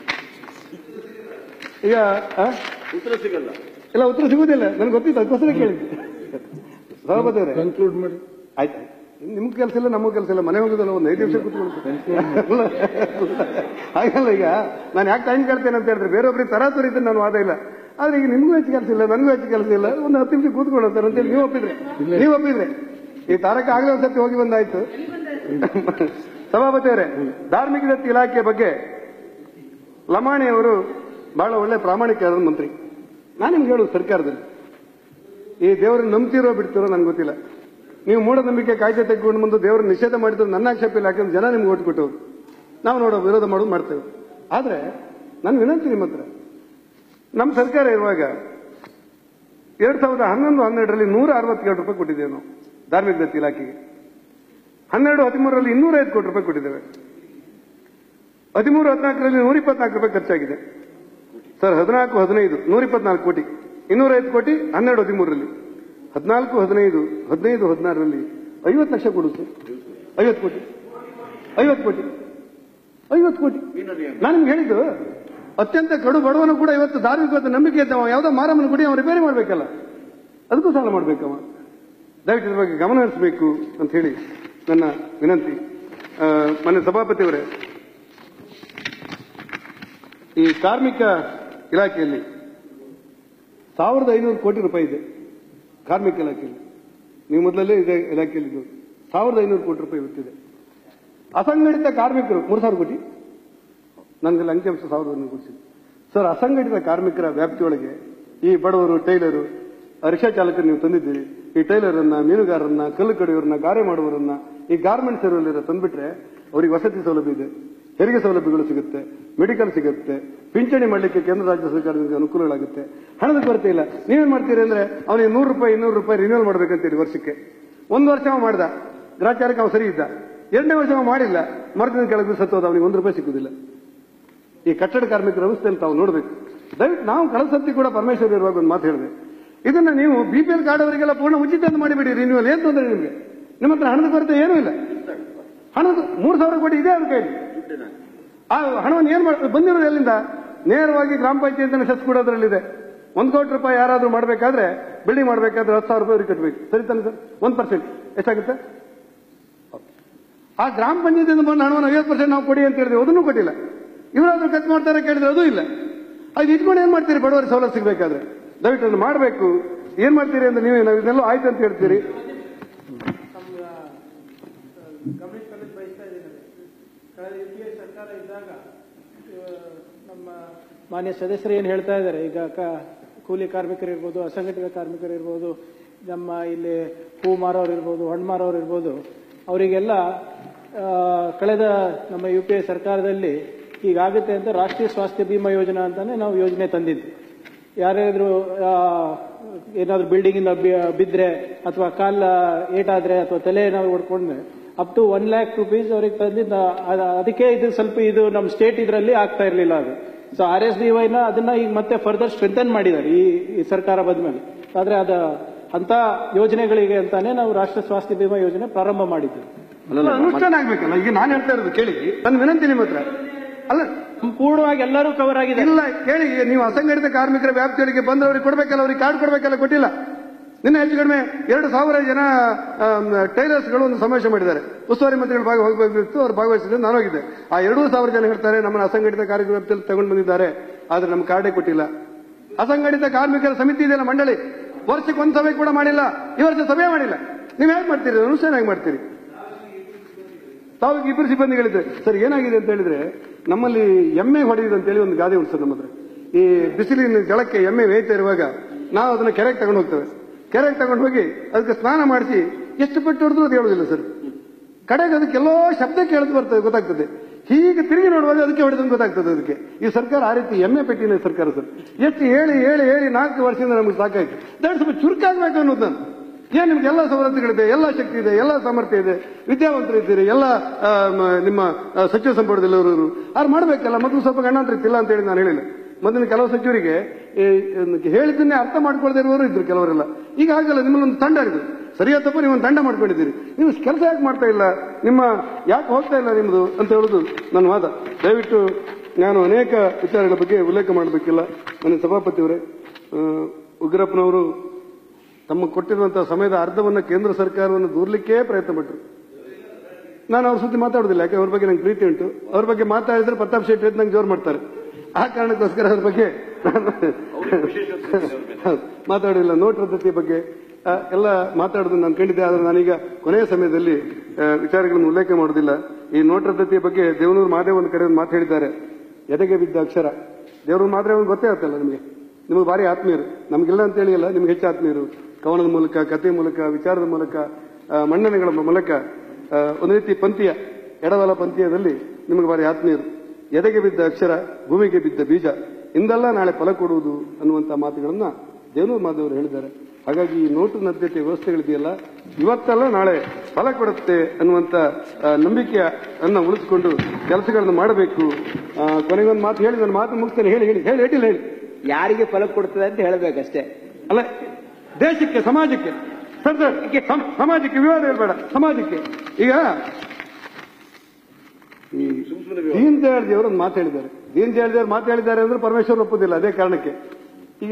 ಈಗ ಆ? ಇಲ್ಲ ಉತ್ತರ ಸಿಗುದಿಲ್ಲ ನನಗೆ ಗೊತ್ತಿತ್ತು ಅದಕ್ಕೋಸ್ಕರ ಕೇಳಿದ್ದೆ ಸಭಾಪತಿ ಅವರೇ ಕನ್ಕ್ಲೂಡ್ ಮಾಡಿ ಆಯ್ತು ನಿಮ್ಗೆ ಕೆಲಸ ಇಲ್ಲ ನಮಗೂ ಕೆಲಸ ಇಲ್ಲ ಮನೆ ಹೋಗುದಲ್ಲ ಒಂದು ಐದು ನಿಮಿಷ ಕೂತ್ಕೊಂಡು ಹಾಗಲ್ಲ ಈಗ ನಾನು ಯಾಕೆ ಟೈಮ್ ಕೇಳ್ತೇನೆ ಅಂತ ಹೇಳಿದ್ರೆ ಬೇರೊಬ್ಬರಿಗೆ ತರಾತುರಿ ಇದ್ರೆ ನಾನು ವಾದ ಇಲ್ಲ ಆದ್ರೆ ಈಗ ನಿಮಗೂ ಹೆಚ್ಚು ಕೆಲಸ ಇಲ್ಲ ನನಗೂ ಹೆಚ್ಚು ಕೆಲಸ ಇಲ್ಲ ಒಂದು ಹತ್ತು ನಿಮಿಷ ಕೂತ್ಕೊಳ್ಳೋ ಸರ್ ಅಂತೇಳಿ ನೀವು ಒಪ್ಪಿದ್ರೆ ನೀವು ಒಪ್ಪಿದ್ರೆ ಈ ತಾರಕ ಆಗಲೇ ಒಂದು ಸತಿ ಹೋಗಿ ಬಂದಾಯ್ತು ಸಭಾಪತಿ ಅವರೇ ಧಾರ್ಮಿಕ ದತ್ತಿ ಇಲಾಖೆ ಬಗ್ಗೆ ಲಮಾಣಿ ಅವರು ಬಹಳ ಒಳ್ಳೆ ಪ್ರಾಮಾಣಿಕರಾದ ಮಂತ್ರಿ ನಾನು ನಿಮ್ಗೆ ಹೇಳುದು ಸರ್ಕಾರದಲ್ಲಿ ಈ ದೇವರನ್ನ ನಂಬ್ತಿರೋ ಬಿಡ್ತಿರೋ ನನಗೆ ಗೊತ್ತಿಲ್ಲ ನೀವು ಮೂಢನಂಬಿಕೆ ಕಾಯ್ದೆ ತೆಗೆದುಕೊಂಡು ಬಂದು ದೇವರನ್ನ ನಿಷೇಧ ಮಾಡಿದ್ರು ನನ್ನ ಆಕ್ಷೇಪ ಇಲ್ಲ ಯಾಕಂದ್ರೆ ಜನ ನಿಮ್ಗೆ ಓಟ್ ಕೊಟ್ಟವರು ನಾವು ನೋಡೋ ವಿರೋಧ ಮಾಡೋದು ಮಾಡ್ತೇವೆ ಆದ್ರೆ ನನ್ನ ವಿನಂತಿ ನಿಮ್ಮ ಹತ್ರ ನಮ್ಮ ಸರ್ಕಾರ ಇರುವಾಗ ಎರಡ್ ಸಾವಿರದ ಹನ್ನೊಂದು ಹನ್ನೆರಡರಲ್ಲಿ ನೂರ ಅರವತ್ತೇಳು ರೂಪಾಯಿ ಕೊಟ್ಟಿದ್ದೇವೆ ನಾವು ಧಾರ್ಮಿಕ ದತ್ತಿ ಇಲಾಖೆಗೆ ಹನ್ನೆರಡು ಹದಿಮೂರರಲ್ಲಿ ಇನ್ನೂರ ಐದು ಕೋಟಿ ರೂಪಾಯಿ ಕೊಟ್ಟಿದ್ದೇವೆ ಹದಿಮೂರು ಹದಿನಾಲ್ಕರಲ್ಲಿ ನೂರ ಇಪ್ಪತ್ನಾಲ್ಕು ರೂಪಾಯಿ ಖರ್ಚಾಗಿದೆ ಸರ್ ಹದಿನಾಲ್ಕು ಹದಿನೈದು ನೂರ ಇಪ್ಪತ್ನಾಲ್ಕು ಕೋಟಿ ಇನ್ನೂರ ಐದು ಕೋಟಿ ಹನ್ನೆರಡು ಹದಿಮೂರರಲ್ಲಿ ಹದಿನಾಲ್ಕು ಹದಿನೈದು ಹದಿನೈದು ಹದಿನಾರರಲ್ಲಿ ಐವತ್ತು ಲಕ್ಷ ಕೊಡು ಸರ್ ಐವತ್ತು ಕೋಟಿ ಐವತ್ತು ಕೋಟಿ ಐವತ್ತು ಕೋಟಿ ನಾನು ನಿಮ್ಗೆ ಹೇಳಿದ್ದು ಅತ್ಯಂತ ಕಡು ಬಡವನು ಕೂಡ ಇವತ್ತು ಧಾರ್ಮಿಕವಾದ ನಂಬಿಕೆ ಇದ್ದವ ಯಾವುದೋ ಮಾರಮ್ಮನ ಗುಡಿ ಅವನು ರಿಪೇರಿ ಮಾಡ್ಬೇಕಲ್ಲ ಅದಕ್ಕೂ ಸಾಲ ಮಾಡ್ಬೇಕವ ದಯವಿಟ್ಟು ಇದ್ರ ಬಗ್ಗೆ ಗಮನ ಹರಿಸಬೇಕು ಅಂತ ಹೇಳಿ ನನ್ನ ವಿನಂತಿ ಆ, ಮನೆ ಸಭಾಪತಿಯವರೇ ಈ ಕಾರ್ಮಿಕ ಇಲಾಖೆಯಲ್ಲಿ ಸಾವಿರದ ಐನೂರು ಕೋಟಿ ರೂಪಾಯಿ ಇದೆ ಕಾರ್ಮಿಕ ಇಲಾಖೆಯಲ್ಲಿ ನೀವು ಮೊದಲಲ್ಲೇ ಇದೆ ಇಲಾಖೆಯಲ್ಲಿ ಇದು ಸಾವಿರದ ಐನೂರು ಕೋಟಿ ರೂಪಾಯಿ ಇವತ್ತಿದೆ ಅಸಂಘಟಿತ ಕಾರ್ಮಿಕರು ಮೂರು ಸಾವಿರ ಕೋಟಿ ನನಗೆ ಅಂಕಿಅಂಶ ಸಾವಿರದ ಐನೂರು ಕೊಡಿಸಿ ಸರ್ ಅಸಂಘಟಿತ ಕಾರ್ಮಿಕರ ವ್ಯಾಪ್ತಿಯೊಳಗೆ ಈ ಬಡವರು ಟೈಲರು ರಿಕ್ಷಾ ಚಾಲಕರು ನೀವು ತಂದಿದ್ದೀರಿ ಈ ಟೈಲರನ್ನ ಮೀನುಗಾರರನ್ನ ಕಲ್ಲು ಕಡಿಯೋರನ್ನ ಗಾರೆ ಮಾಡುವವರನ್ನ ಈ ಗಾರ್ಮೆಂಟ್ಸ್ ಇರೋ ತಂದ್ಬಿಟ್ರೆ ಅವರಿಗೆ ವಸತಿ ಸೌಲಭ್ಯ ಇದೆ ಹೆರಿಗೆ ಸೌಲಭ್ಯಗಳು ಸಿಗುತ್ತೆ ಮೆಡಿಕಲ್ ಸಿಗುತ್ತೆ ಪಿಂಚಣಿ ಮಾಡಲಿಕ್ಕೆ ಕೇಂದ್ರ ರಾಜ್ಯ ಸರ್ಕಾರದಿಂದ ಅನುಕೂಲಗಳಾಗುತ್ತೆ ಹಣದ ಕೊರತೆ ಇಲ್ಲ ನೀವೇನ್ ಮಾಡ್ತೀರಿ ಅಂದ್ರೆ ಅವನಿಗೆ ನೂರು ರೂಪಾಯಿ ಇನ್ನೂರು ರೂಪಾಯಿ ರಿನ್ಯೂವಲ್ ಮಾಡ್ಬೇಕಂತೀರಿ ವರ್ಷಕ್ಕೆ ಒಂದು ವರ್ಷ ಅವ ಮಾಡ್ದ ಗ್ರಾಚಾರಕ್ಕೆ ಅವ ಸರಿ ಇದ್ದ ಎರಡನೇ ವರ್ಷ ಅವ ಮಾಡಿಲ್ಲ ಮರದಿನ ಕೆಳಗೆ ಸತ್ತೋದ ಅವನಿಗೆ ಒಂದು ರೂಪಾಯಿ ಸಿಕ್ಕುದಿಲ್ಲ ಈ ಕಟ್ಟಡ ಕಾರ್ಮಿಕರ ವ್ಯವಸ್ಥೆಯಲ್ಲಿ ತಾವು ನೋಡಬೇಕು ದಯವಿಟ್ಟು ನಾವು ಕಳೆದ ಸರ್ತಿ ಕೂಡ ಪರಮೇಶ್ವರ್ ಇರುವಾಗ ಒಂದು ಮಾತು ಹೇಳಿದೆ ಇದನ್ನ ನೀವು ಬಿ ಪಿ ಎಲ್ ಕಾರ್ಡ್ ಅವರಿಗೆಲ್ಲ ಪೂರ್ಣ ಉಚಿತ ಅಂತ ಮಾಡಿಬಿಡಿ ರಿನ್ಯೂವಲ್ ಏನ್ ತೊಂದರೆ ನಿಮಗೆ ನಿಮ್ಮ ಹತ್ರ ಹಣದ ಕೊರತೆ ಏನೂ ಇಲ್ಲ ಹಣದ ಮೂರು ಸಾವಿರ ಕೋಟಿ ಇದೆ ಅವ್ರ ಕೈಲಿ ಆ ಹಣವನ್ನು ಏನ್ ಮಾಡ ಬಂದಿರೋದು ಎಲ್ಲಿಂದ ನೇರವಾಗಿ ಗ್ರಾಮ ಪಂಚಾಯತ್ ಸೆಸ್ ಕೊಡೋದ್ರಲ್ಲಿದೆ ಒಂದ್ ಕೋಟಿ ರೂಪಾಯಿ ಯಾರಾದ್ರೂ ಮಾಡಬೇಕಾದ್ರೆ ಬಿಲ್ಡಿಂಗ್ ಮಾಡಬೇಕಾದ್ರೆ ಹತ್ತು ಸಾವಿರ ರೂಪಾಯಿ ಅವ್ರಿಗೆ ಕಟ್ಟಬೇಕು ಸರಿ ತಾನೆ ಸರ್ ಒಂದ್ ಪರ್ಸೆಂಟ್ ಎಷ್ಟಾಗುತ್ತೆ ಆ ಗ್ರಾಮ ಪಂಚಾಯತಿಯಿಂದ ಬಂದ ಹಣವನ್ನು ಐವತ್ತು ಪರ್ಸೆಂಟ್ ನಾವು ಕೊಡಿ ಅಂತ ಹೇಳಿದ್ರೆ ಅದನ್ನು ಕೊಟ್ಟಿಲ್ಲ ಇವರಾದ್ರೂ ಖರ್ಚು ಮಾಡ್ತಾರೆ ಕೇಳಿದ್ರೆ ಅದು ಇಲ್ಲ ಅದು ಇಟ್ಕೊಂಡು ಏನ್ ಮಾಡ್ತೀರಿ ಬಡವರಿಗೆ ಸವಲತ್ತು ಸಿಗಬೇಕಾದ್ರೆ ದಯವಿಟ್ಟು ಅದನ್ನು ಮಾಡಬೇಕು ಏನ್ ಮಾಡ್ತೀರಿ ಅಂತ ನೀವೇ ನಾವು ಇದನ್ನೆಲ್ಲ ಆಯ್ತು ಅಂತ ಹೇಳ್ತೀರಿ ಗಮನಿಸಲು ಬಯಸ್ತಾ ಇದ್ದೇನೆ ಕಳೆದ ಯು ಪಿ ಎ ಸರ್ಕಾರ ಇದ್ದಾಗ ಆ, ನಮ್ಮ ಮಾನ್ಯ ಸದಸ್ಯರು ಏನು ಹೇಳ್ತಾ ಇದ್ದಾರೆ ಈಗ ಕ- ಕೂಲಿ ಕಾರ್ಮಿಕರಿರ್ಬೋದು ಅಸಂಘಟಿತ ಕಾರ್ಮಿಕರಿರ್ಬೋದು ನಮ್ಮ ಇಲ್ಲಿ ಹೂ ಮಾರೋರು ಇರ್ಬೋದು ಹಣ್ಣು ಮಾರೋರು ಇರ್ಬೋದು ಅವರಿಗೆಲ್ಲ ಆ, ಕಳೆದ ನಮ್ಮ ಯು ಪಿ ಎ ಸರ್ಕಾರದಲ್ಲಿ ಹೀಗಾಗುತ್ತೆ ಅಂತ ರಾಷ್ಟ್ರೀಯ ಸ್ವಾಸ್ಥ್ಯ ಬಿಮಾ ಯೋಜನಾ ಅಂತಾನೆ ನಾವು ಯೋಜನೆ ತಂದಿದ್ವಿ ಯಾರಾದ್ರೂ ಆ, ಏನಾದ್ರು ಬಿಲ್ಡಿಂಗ್ ಇಂದ ಬಿ- ಬಿದ್ರೆ ಅಥವಾ ಕಾಲ ಏಟಾದ್ರೆ ಅಥವಾ ತಲೆ ಏನಾದ್ರು ಹೊಡ್ಕೊಂಡ್ರೆ up to one lakh rupees ಅವ್ರಿಗೆ ತಂದಿದ್ದ ಅದ- ಅದಕ್ಕೆ ಇದು ಸ್ವಲ್ಪ ಇದು ನಮ್ಮ ಸ್ಟೇಟ್ ಇದರಲ್ಲಿ ಆಗ್ತಾ ಇರಲಿಲ್ಲ ಅದು ಸೊ ಆರ್ ಎಸ್ ಡಿ ವೈನ ಅದನ್ನ ಈಗ ಮತ್ತೆ ಫರ್ದರ್ ಸ್ಟ್ರೆಂಥನ್ ಮಾಡಿದ್ದಾರೆ ಈ ಈ ಸರ್ಕಾರ ಬಂದ್ಮೇಲೆ ಆದ್ರೆ ಅದ ಅಂತ ಯೋಜನೆಗಳಿಗೆ ಅಂತಾನೆ ನಾವು ರಾಷ್ಟ್ರೀಯ ಸ್ವಾಸ್ಥ್ಯ ಬಿಮಾ ಯೋಜನೆ ಪ್ರಾರಂಭ ಮಾಡಿದ್ವಿ ಅಲ್ಲ, ಅನುಷ್ಠಾನ ಆಗ್ಬೇಕಲ್ಲ ಈಗ ನಾನು ಹೇಳ್ತಾ ಇರೋದು ಕೇಳಿ ನನ್ನ ವಿನಂತಿ ನಿಮ್ಮ ಹತ್ರ ಅಲ್ಲ ಸಂಪೂರ್ಣವಾಗಿ ಎಲ್ಲರೂ ಕವರ್ ಆಗಿದೆ ಇಲ್ಲ ಕೇಳಿ ನೀವು ಅಸಂಘಟಿತ ಕಾರ್ಮಿಕರ ವ್ಯಾಪ್ತಿಯೊಳಗೆ ಬಂದವರಿಗೆ ಕೊಡ್ಬೇಕಲ್ಲ ಅವ್ರಿಗೆ ಕಾರ್ಡ್ ಕೊಡ್ಬೇಕಲ್ಲ ಕೊಟ್ಟಿಲ್ಲ ನಿನ್ನೆ ಹೆಚ್ಚು ಕಡಿಮೆ ಎರಡು ಸಾವಿರ ಜನ ಟೈಲರ್ಸ್ಗಳು ಒಂದು ಸಮಾವೇಶ ಮಾಡಿದ್ದಾರೆ ಉಸ್ತುವಾರಿ ಮಂತ್ರಿಗಳು ಭಾಗ ಹೋಗಬೇಕಿತ್ತು ಅವ್ರು ಭಾಗವಹಿಸಿದ್ರೆ ನಾನು ಹೋಗಿದ್ದೆ ಆ ಎರಡೂ ಸಾವಿರ ಜನ ಹೇಳ್ತಾರೆ ನಮ್ಮನ್ನು ಅಸಂಘಟಿತ ಕಾರ್ಮಿಕರ ವ್ಯಾಪ್ತಿಯಲ್ಲಿ ತಗೊಂಡು ಬಂದಿದ್ದಾರೆ ಆದ್ರೆ ನಮ್ಮ ಕಾರ್ಡೇ ಕೊಟ್ಟಿಲ್ಲ ಅಸಂಘಟಿತ ಕಾರ್ಮಿಕರ ಸಮಿತಿ ಇದೆಯಲ್ಲ ಮಂಡಳಿ ವರ್ಷಕ್ಕೆ ಒಂದು ಸಭೆ ಕೂಡ ಮಾಡಿಲ್ಲ ಈ ವರ್ಷ ಸಭೆ ಮಾಡಿಲ್ಲ ನೀವು ಹೇಗೆ ಮಾಡ್ತೀರಿ ಅನುಷ್ಠಾನ ಹೇಗೆ ಮಾಡ್ತೀರಿ ತಾವು ಇಬ್ಬರು ಸಿಬ್ಬಂದಿಗಳಿದ್ರೆ ಸರ್ ಏನಾಗಿದೆ ಅಂತ ಹೇಳಿದ್ರೆ ನಮ್ಮಲ್ಲಿ ಎಮ್ಮೆ ಹೊಡೆದಿದೆ ಅಂತ ಹೇಳಿ ಒಂದು ಗಾದೆ ಉಂಟು ಸರ್ ನಮ್ಮ ಹತ್ರ ಈ ಬಿಸಿಲಿನ ಜಳಕ್ಕೆ ಎಮ್ಮೆ ಮೇಯ್ತಾ ಇರುವಾಗ ನಾವು ಅದನ್ನ ಕೆರೆಗೆ ತಗೊಂಡು ಹೋಗ್ತೇವೆ ಕೆರೆಗೆ ತಗೊಂಡು ಹೋಗಿ ಅದಕ್ಕೆ ಸ್ನಾನ ಮಾಡಿಸಿ ಎಷ್ಟು ಪೆಟ್ಟು ಹೊಡೆದ್ರು ಅದು ಹೇಳೋದಿಲ್ಲ ಸರ್ ಕಡೆಗೆ ಅದಕ್ಕೆಲ್ಲೋ ಶಬ್ದ ಕೇಳಿದ್ ಬರ್ತದೆ ಗೊತ್ತಾಗ್ತದೆ ಹೀಗೆ ತಿರುಗಿ ನೋಡುವಾಗ ಅದಕ್ಕೆ ಹೊಡೆದಂಗೆ ಗೊತ್ತಾಗ್ತದೆ ಅದಕ್ಕೆ ಈ ಸರ್ಕಾರ ಆ ರೀತಿ ಎಮ್ಮೆ ಪೆಟ್ಟಿನ ಸರ್ಕಾರ ಸರ್ ಎಷ್ಟು ಹೇಳಿ ಹೇಳಿ ಹೇಳಿ ನಾಲ್ಕು ವರ್ಷದಿಂದ ನಮಗೆ ಸಾಕಾಯ್ತು ದಯವಿಟ್ಟು ಸ್ವಲ್ಪ ಚುರುಕಾಗಬೇಕು ಅನ್ನೋದು ನಾನು ಏನ್ ನಿಮ್ಗೆ ಎಲ್ಲ ಸವಲತ್ತುಗಳಿದೆ ಎಲ್ಲ ಶಕ್ತಿ ಇದೆ ಎಲ್ಲ ಸಾಮರ್ಥ್ಯ ಇದೆ ವಿದ್ಯಾವಂತರು ಇದ್ದೀರಿ ಎಲ್ಲ ಆ, ಮ- ನಿಮ್ಮ ಆ, ಸಚಿವ ಸಂಪುಟದಲ್ಲಿ ಅವರು ಅವ್ರು ಮಾಡ್ಬೇಕಲ್ಲ ಮೊದಲು ಸ್ವಲ್ಪ ಗಂಡಾಂತರ ಇತ್ತಿಲ್ಲ ಅಂತ ಹೇಳಿ ನಾನು ಹೇಳಿಲ್ಲ ಮೊದಲಿನ ಕೆಲವು ಸಚಿವರಿಗೆ ಈ, ಒಂದು ಹೇಳಿದ್ದನ್ನೇ ಅರ್ಥ ಮಾಡ್ಕೊಳ್ದೇ ಇರುವವರು ಇದ್ರು ಕೆಲವರೆಲ್ಲ ಈಗ ಆಗಲ್ಲ ನಿಮ್ಮಲ್ಲೊಂದು ತಂಡ ಇದೆ ಸರಿಯಾದ ತಪ್ಪು ನೀವು ಒಂದು ತಂಡ ಮಾಡ್ಕೊಂಡಿದ್ದೀರಿ ನೀವು ಕೆಲಸ ಯಾಕೆ ಮಾಡ್ತಾ ಇಲ್ಲ ನಿಮ್ಮ ಯಾಕೆ ಹೋಗ್ತಾ ಇಲ್ಲ ನಿಮ್ಮದು ಅಂತ ಹೇಳುದು ನನ್ನ ವಾದ ದಯವಿಟ್ಟು ನಾನು ಅನೇಕ ವಿಚಾರಗಳ ಬಗ್ಗೆ ಉಲ್ಲೇಖ ಮಾಡಬೇಕಿಲ್ಲ ನನ್ನ ಸಭಾಪತಿಯವರೇ ಆ, ಉಗ್ರಪ್ಪನವರು ತಮ್ಮ ಕೊಟ್ಟಿರುವಂತಹ ಸಮಯದ ಅರ್ಧವನ್ನು ಕೇಂದ್ರ ಸರ್ಕಾರವನ್ನು ದೂರ್ಲಿಕ್ಕೇ ಪ್ರಯತ್ನ ಪಟ್ಟರು ನಾನು ಅವ್ರ ಸುದ್ದಿ ಮಾತಾಡೋದಿಲ್ಲ ಯಾಕೆ ಅವ್ರ ಬಗ್ಗೆ ನಂಗೆ ಪ್ರೀತಿ ಉಂಟು ಅವ್ರ ಬಗ್ಗೆ ಮಾತಾಡಿದ್ರೆ ಪ್ರತಾಪ್ ಶೆಟ್ಟಿ ಅಂತ ನಂಗೆ ಜೋರು ಮಾಡ್ತಾರೆ ಆ ಕಾರಣಕ್ಕೋಸ್ಕರ ಅದ್ರ ಬಗ್ಗೆ ನಾನು ಹೌದು, ಮಾತಾಡೋದಿಲ್ಲ ನೋಟ್ ರದ್ದತಿ ಬಗ್ಗೆ ಆ, ಎಲ್ಲ ಮಾತಾಡೋದು ನಾನು ಕಂಡಿದ್ದೆ ಆದ್ರೆ ನಾನೀಗ ಕೊನೆಯ ಸಮಯದಲ್ಲಿ ಆ, ವಿಚಾರಗಳನ್ನು ಉಲ್ಲೇಖ ಮಾಡೋದಿಲ್ಲ ಈ ನೋಟ್ ರದ್ದತಿಯ ಬಗ್ಗೆ ದೇವನೂರು ಮಾದೇವ್ ಒಂದು ಕಡೆ ಒಂದು ಮಾತು ಹೇಳಿದ್ದಾರೆ ಎದೆಗೆ ಬಿದ್ದ ಅಕ್ಷರ ದೇವ್ರ ಮಾತ್ರ ಒಂದು ಗೊತ್ತೇ ಆಗ್ತಲ್ಲ ನಿಮಗೆ ನಿಮಗೆ ಭಾರಿ ಆತ್ಮೀಯರು ನಮಗಿಲ್ಲ ಅಂತ ಹೇಳಿ ಅಲ್ಲ ನಿಮ್ಗೆ ಹೆಚ್ಚು ಆತ್ಮೀಯರು ಕವನದ ಮೂಲಕ ಕಥೆ ಮೂಲಕ ವಿಚಾರದ ಮೂಲಕ ಆ, ಮನ್ನಣೆಗಳ ಮೂಲಕ ಆ, ಒಂದು ರೀತಿ ಪಂಥೀಯ ಎಡವಲ ಪಂಥೀಯದಲ್ಲಿ ನಿಮಗೆ ಭಾರಿ ಆತ್ಮೀಯರು ಎದೆಗೆ ಬಿದ್ದ ಅಕ್ಷರ ಭೂಮಿಗೆ ಬಿದ್ದ ಬೀಜ ಇಂದಲ್ಲ ನಾಳೆ ಫಲ ಕೊಡುವುದು ಅನ್ನುವಂಥ ಮಾತುಗಳನ್ನ ದೇವನೂರು ಮಾಧವರು ಹೇಳಿದ್ದಾರೆ ಹಾಗಾಗಿ ಈ ನೋಟು ನದ್ಯತೆ ವ್ಯವಸ್ಥೆಗಳಿದೆಯಲ್ಲ ಇವತ್ತಲ್ಲ ನಾಳೆ ಫಲ ಕೊಡುತ್ತೆ ಅನ್ನುವಂಥ ಆ, ನಂಬಿಕೆಯನ್ನ ಉಳಿಸಿಕೊಂಡು ಕೆಲಸಗಳನ್ನು ಮಾಡಬೇಕು ಆ, ಕೊನೆಗೊಂದು ಮಾತು ಹೇಳಿ ನನ್ನ ಮಾತು ಮುಗಿಸ್ತೇನೆ ಹೇಳಿ ಹೇಳಿ ಹೇಳಿ ಹೇಳಿಲ್ಲ ಹೇಳಿ ಯಾರಿಗೆ ಫಲ ಕೊಡ್ತದೆ ಅಂತ ಹೇಳ್ಬೇಕಷ್ಟೇ ಅಲ್ಲ ದೇಶಕ್ಕೆ ಸಮಾಜಕ್ಕೆ ಸರ್ ಸರ್ ಸಮ- ಸಮಾಜಕ್ಕೆ ವಿವಾದ ಇರಬೇಡ ಸಮಾಜಕ್ಕೆ ಈಗ ಈ ದೀನ್ ದಯಾಳ್ ದೇವರು ಒಂದು ಮಾತು ಹೇಳಿದ್ದಾರೆ ದೀನ್ ದಯಾಳ್ ದೇವರು ಮಾತು ಹೇಳಿದ್ದಾರೆ ಅಂದ್ರೆ ಪರಮೇಶ್ವರ್ ಒಪ್ಪುದಿಲ್ಲ ಅದೇ ಕಾರಣಕ್ಕೆ ಈಗ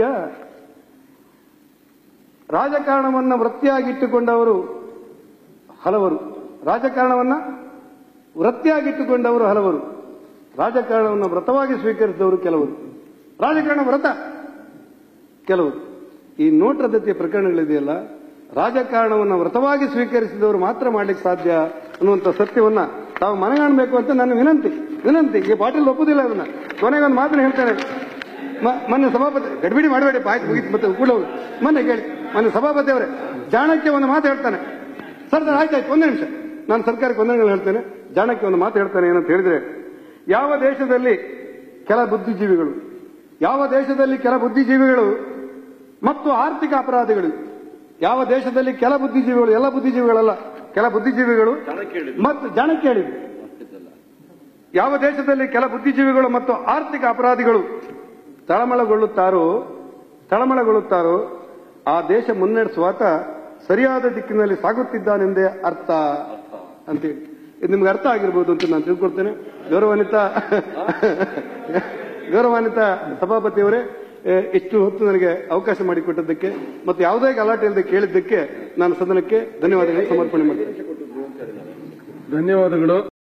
ರಾಜಕಾರಣವನ್ನ ವೃತ್ತಿಯಾಗಿಟ್ಟುಕೊಂಡವರು ಹಲವರು ರಾಜಕಾರಣವನ್ನ ವೃತ್ತಿಯಾಗಿಟ್ಟುಕೊಂಡವರು ಹಲವರು ರಾಜಕಾರಣವನ್ನು ವ್ರತವಾಗಿ ಸ್ವೀಕರಿಸಿದವರು ಕೆಲವರು ರಾಜಕಾರಣ ವ್ರತ ಕೆಲವರು ಈ ನೋಟ್ ರದ್ದತಿಯ ಪ್ರಕರಣಗಳಿದೆಯಲ್ಲ ರಾಜಕಾರಣವನ್ನು ವ್ರತವಾಗಿ ಸ್ವೀಕರಿಸಿದವರು ಮಾತ್ರ ಮಾಡ್ಲಿಕ್ಕೆ ಸಾಧ್ಯ ಅನ್ನುವಂಥ ಸತ್ಯವನ್ನ ತಾವು ಮನೆಗಾಣಬೇಕು ಅಂತ ನನ್ನ ವಿನಂತಿ ವಿನಂತಿ ಈ ಪಾಟೀಲ್ ಒಪ್ಪುದಿಲ್ಲ ಅದನ್ನ ಕೊನೆಗೊಂದು ಮಾತನ್ನ ಹೇಳ್ತೇನೆ ಮ- ಮೊನ್ನೆ ಸಭಾಪತಿ ಗಡಿಬಿಡಿ ಮಾಡಬೇಡಿ ಆಯ್ತು ಮುಗಿತು ಮತ್ತೆ ಕೂಡ ಹೋಗಿ ಮೊನ್ನೆ ಕೇಳಿ ಮೊನ್ನೆ ಸಭಾಪತಿ ಅವರೇ ಜಾಣಕ್ಕೆ ಒಂದು ಮಾತು ಹೇಳ್ತಾನೆ ಸರ್ ಸರ್ ಆಯ್ತಾಯ್ತು ಒಂದೇ ನಿಮಿಷ ನಾನು ಸರ್ಕಾರಕ್ಕೆ ಒಂದೇ ಹೇಳ್ತೇನೆ ಜಾಣಕ್ಕೆ ಒಂದು ಮಾತು ಹೇಳ್ತಾನೆ ಏನಂತ ಹೇಳಿದ್ರೆ ಯಾವ ದೇಶದಲ್ಲಿ ಕೆಲ ಬುದ್ಧಿಜೀವಿಗಳು ಯಾವ ದೇಶದಲ್ಲಿ ಕೆಲ ಬುದ್ಧಿಜೀವಿಗಳು ಮತ್ತು ಆರ್ಥಿಕ ಅಪರಾಧಿಗಳು ಯಾವ ದೇಶದಲ್ಲಿ ಕೆಲ ಬುದ್ಧಿಜೀವಿಗಳು ಎಲ್ಲ ಬುದ್ಧಿಜೀವಿಗಳಲ್ಲ ಕೆಲ ಬುದ್ಧಿಜೀವಿಗಳು ಮತ್ತು ಜನಕ್ಕೆ ಹೇಳಿದ್ರು ಯಾವ ದೇಶದಲ್ಲಿ ಕೆಲ ಬುದ್ಧಿಜೀವಿಗಳು ಮತ್ತು ಆರ್ಥಿಕ ಅಪರಾಧಿಗಳು ತಳಮಳಗೊಳ್ಳುತ್ತಾರೋ ತಳಮಳಗೊಳ್ಳುತ್ತಾರೋ ಆ ದೇಶ ಮುನ್ನಡೆಸುವಾತ ಸರಿಯಾದ ದಿಕ್ಕಿನಲ್ಲಿ ಸಾಗುತ್ತಿದ್ದಾನೆಂದೇ ಅರ್ಥ ಅಂತೇಳಿ ಇದು ನಿಮ್ಗೆ ಅರ್ಥ ಆಗಿರ್ಬೋದು ಅಂತ ನಾನು ತಿಳ್ಕೊಳ್ತೇನೆ ಗೌರವಾನ್ವಿತ ಗೌರವಾನ್ವಿತ ಸಭಾಪತಿಯವರೇ ಎ, ಇಷ್ಟು ಹೊತ್ತು ನನಗೆ ಅವಕಾಶ ಮಾಡಿಕೊಟ್ಟದ್ದಕ್ಕೆ ಮತ್ತು ಯಾವುದೇ ಗಲಾಟೆ ಇಲ್ಲದೆ ಕೇಳಿದ್ದಕ್ಕೆ ನಾನು ಸದನಕ್ಕೆ ಧನ್ಯವಾದಗಳನ್ನು ಸಮರ್ಪಣೆ ಮಾಡ್ತೇನೆ ಧನ್ಯವಾದಗಳು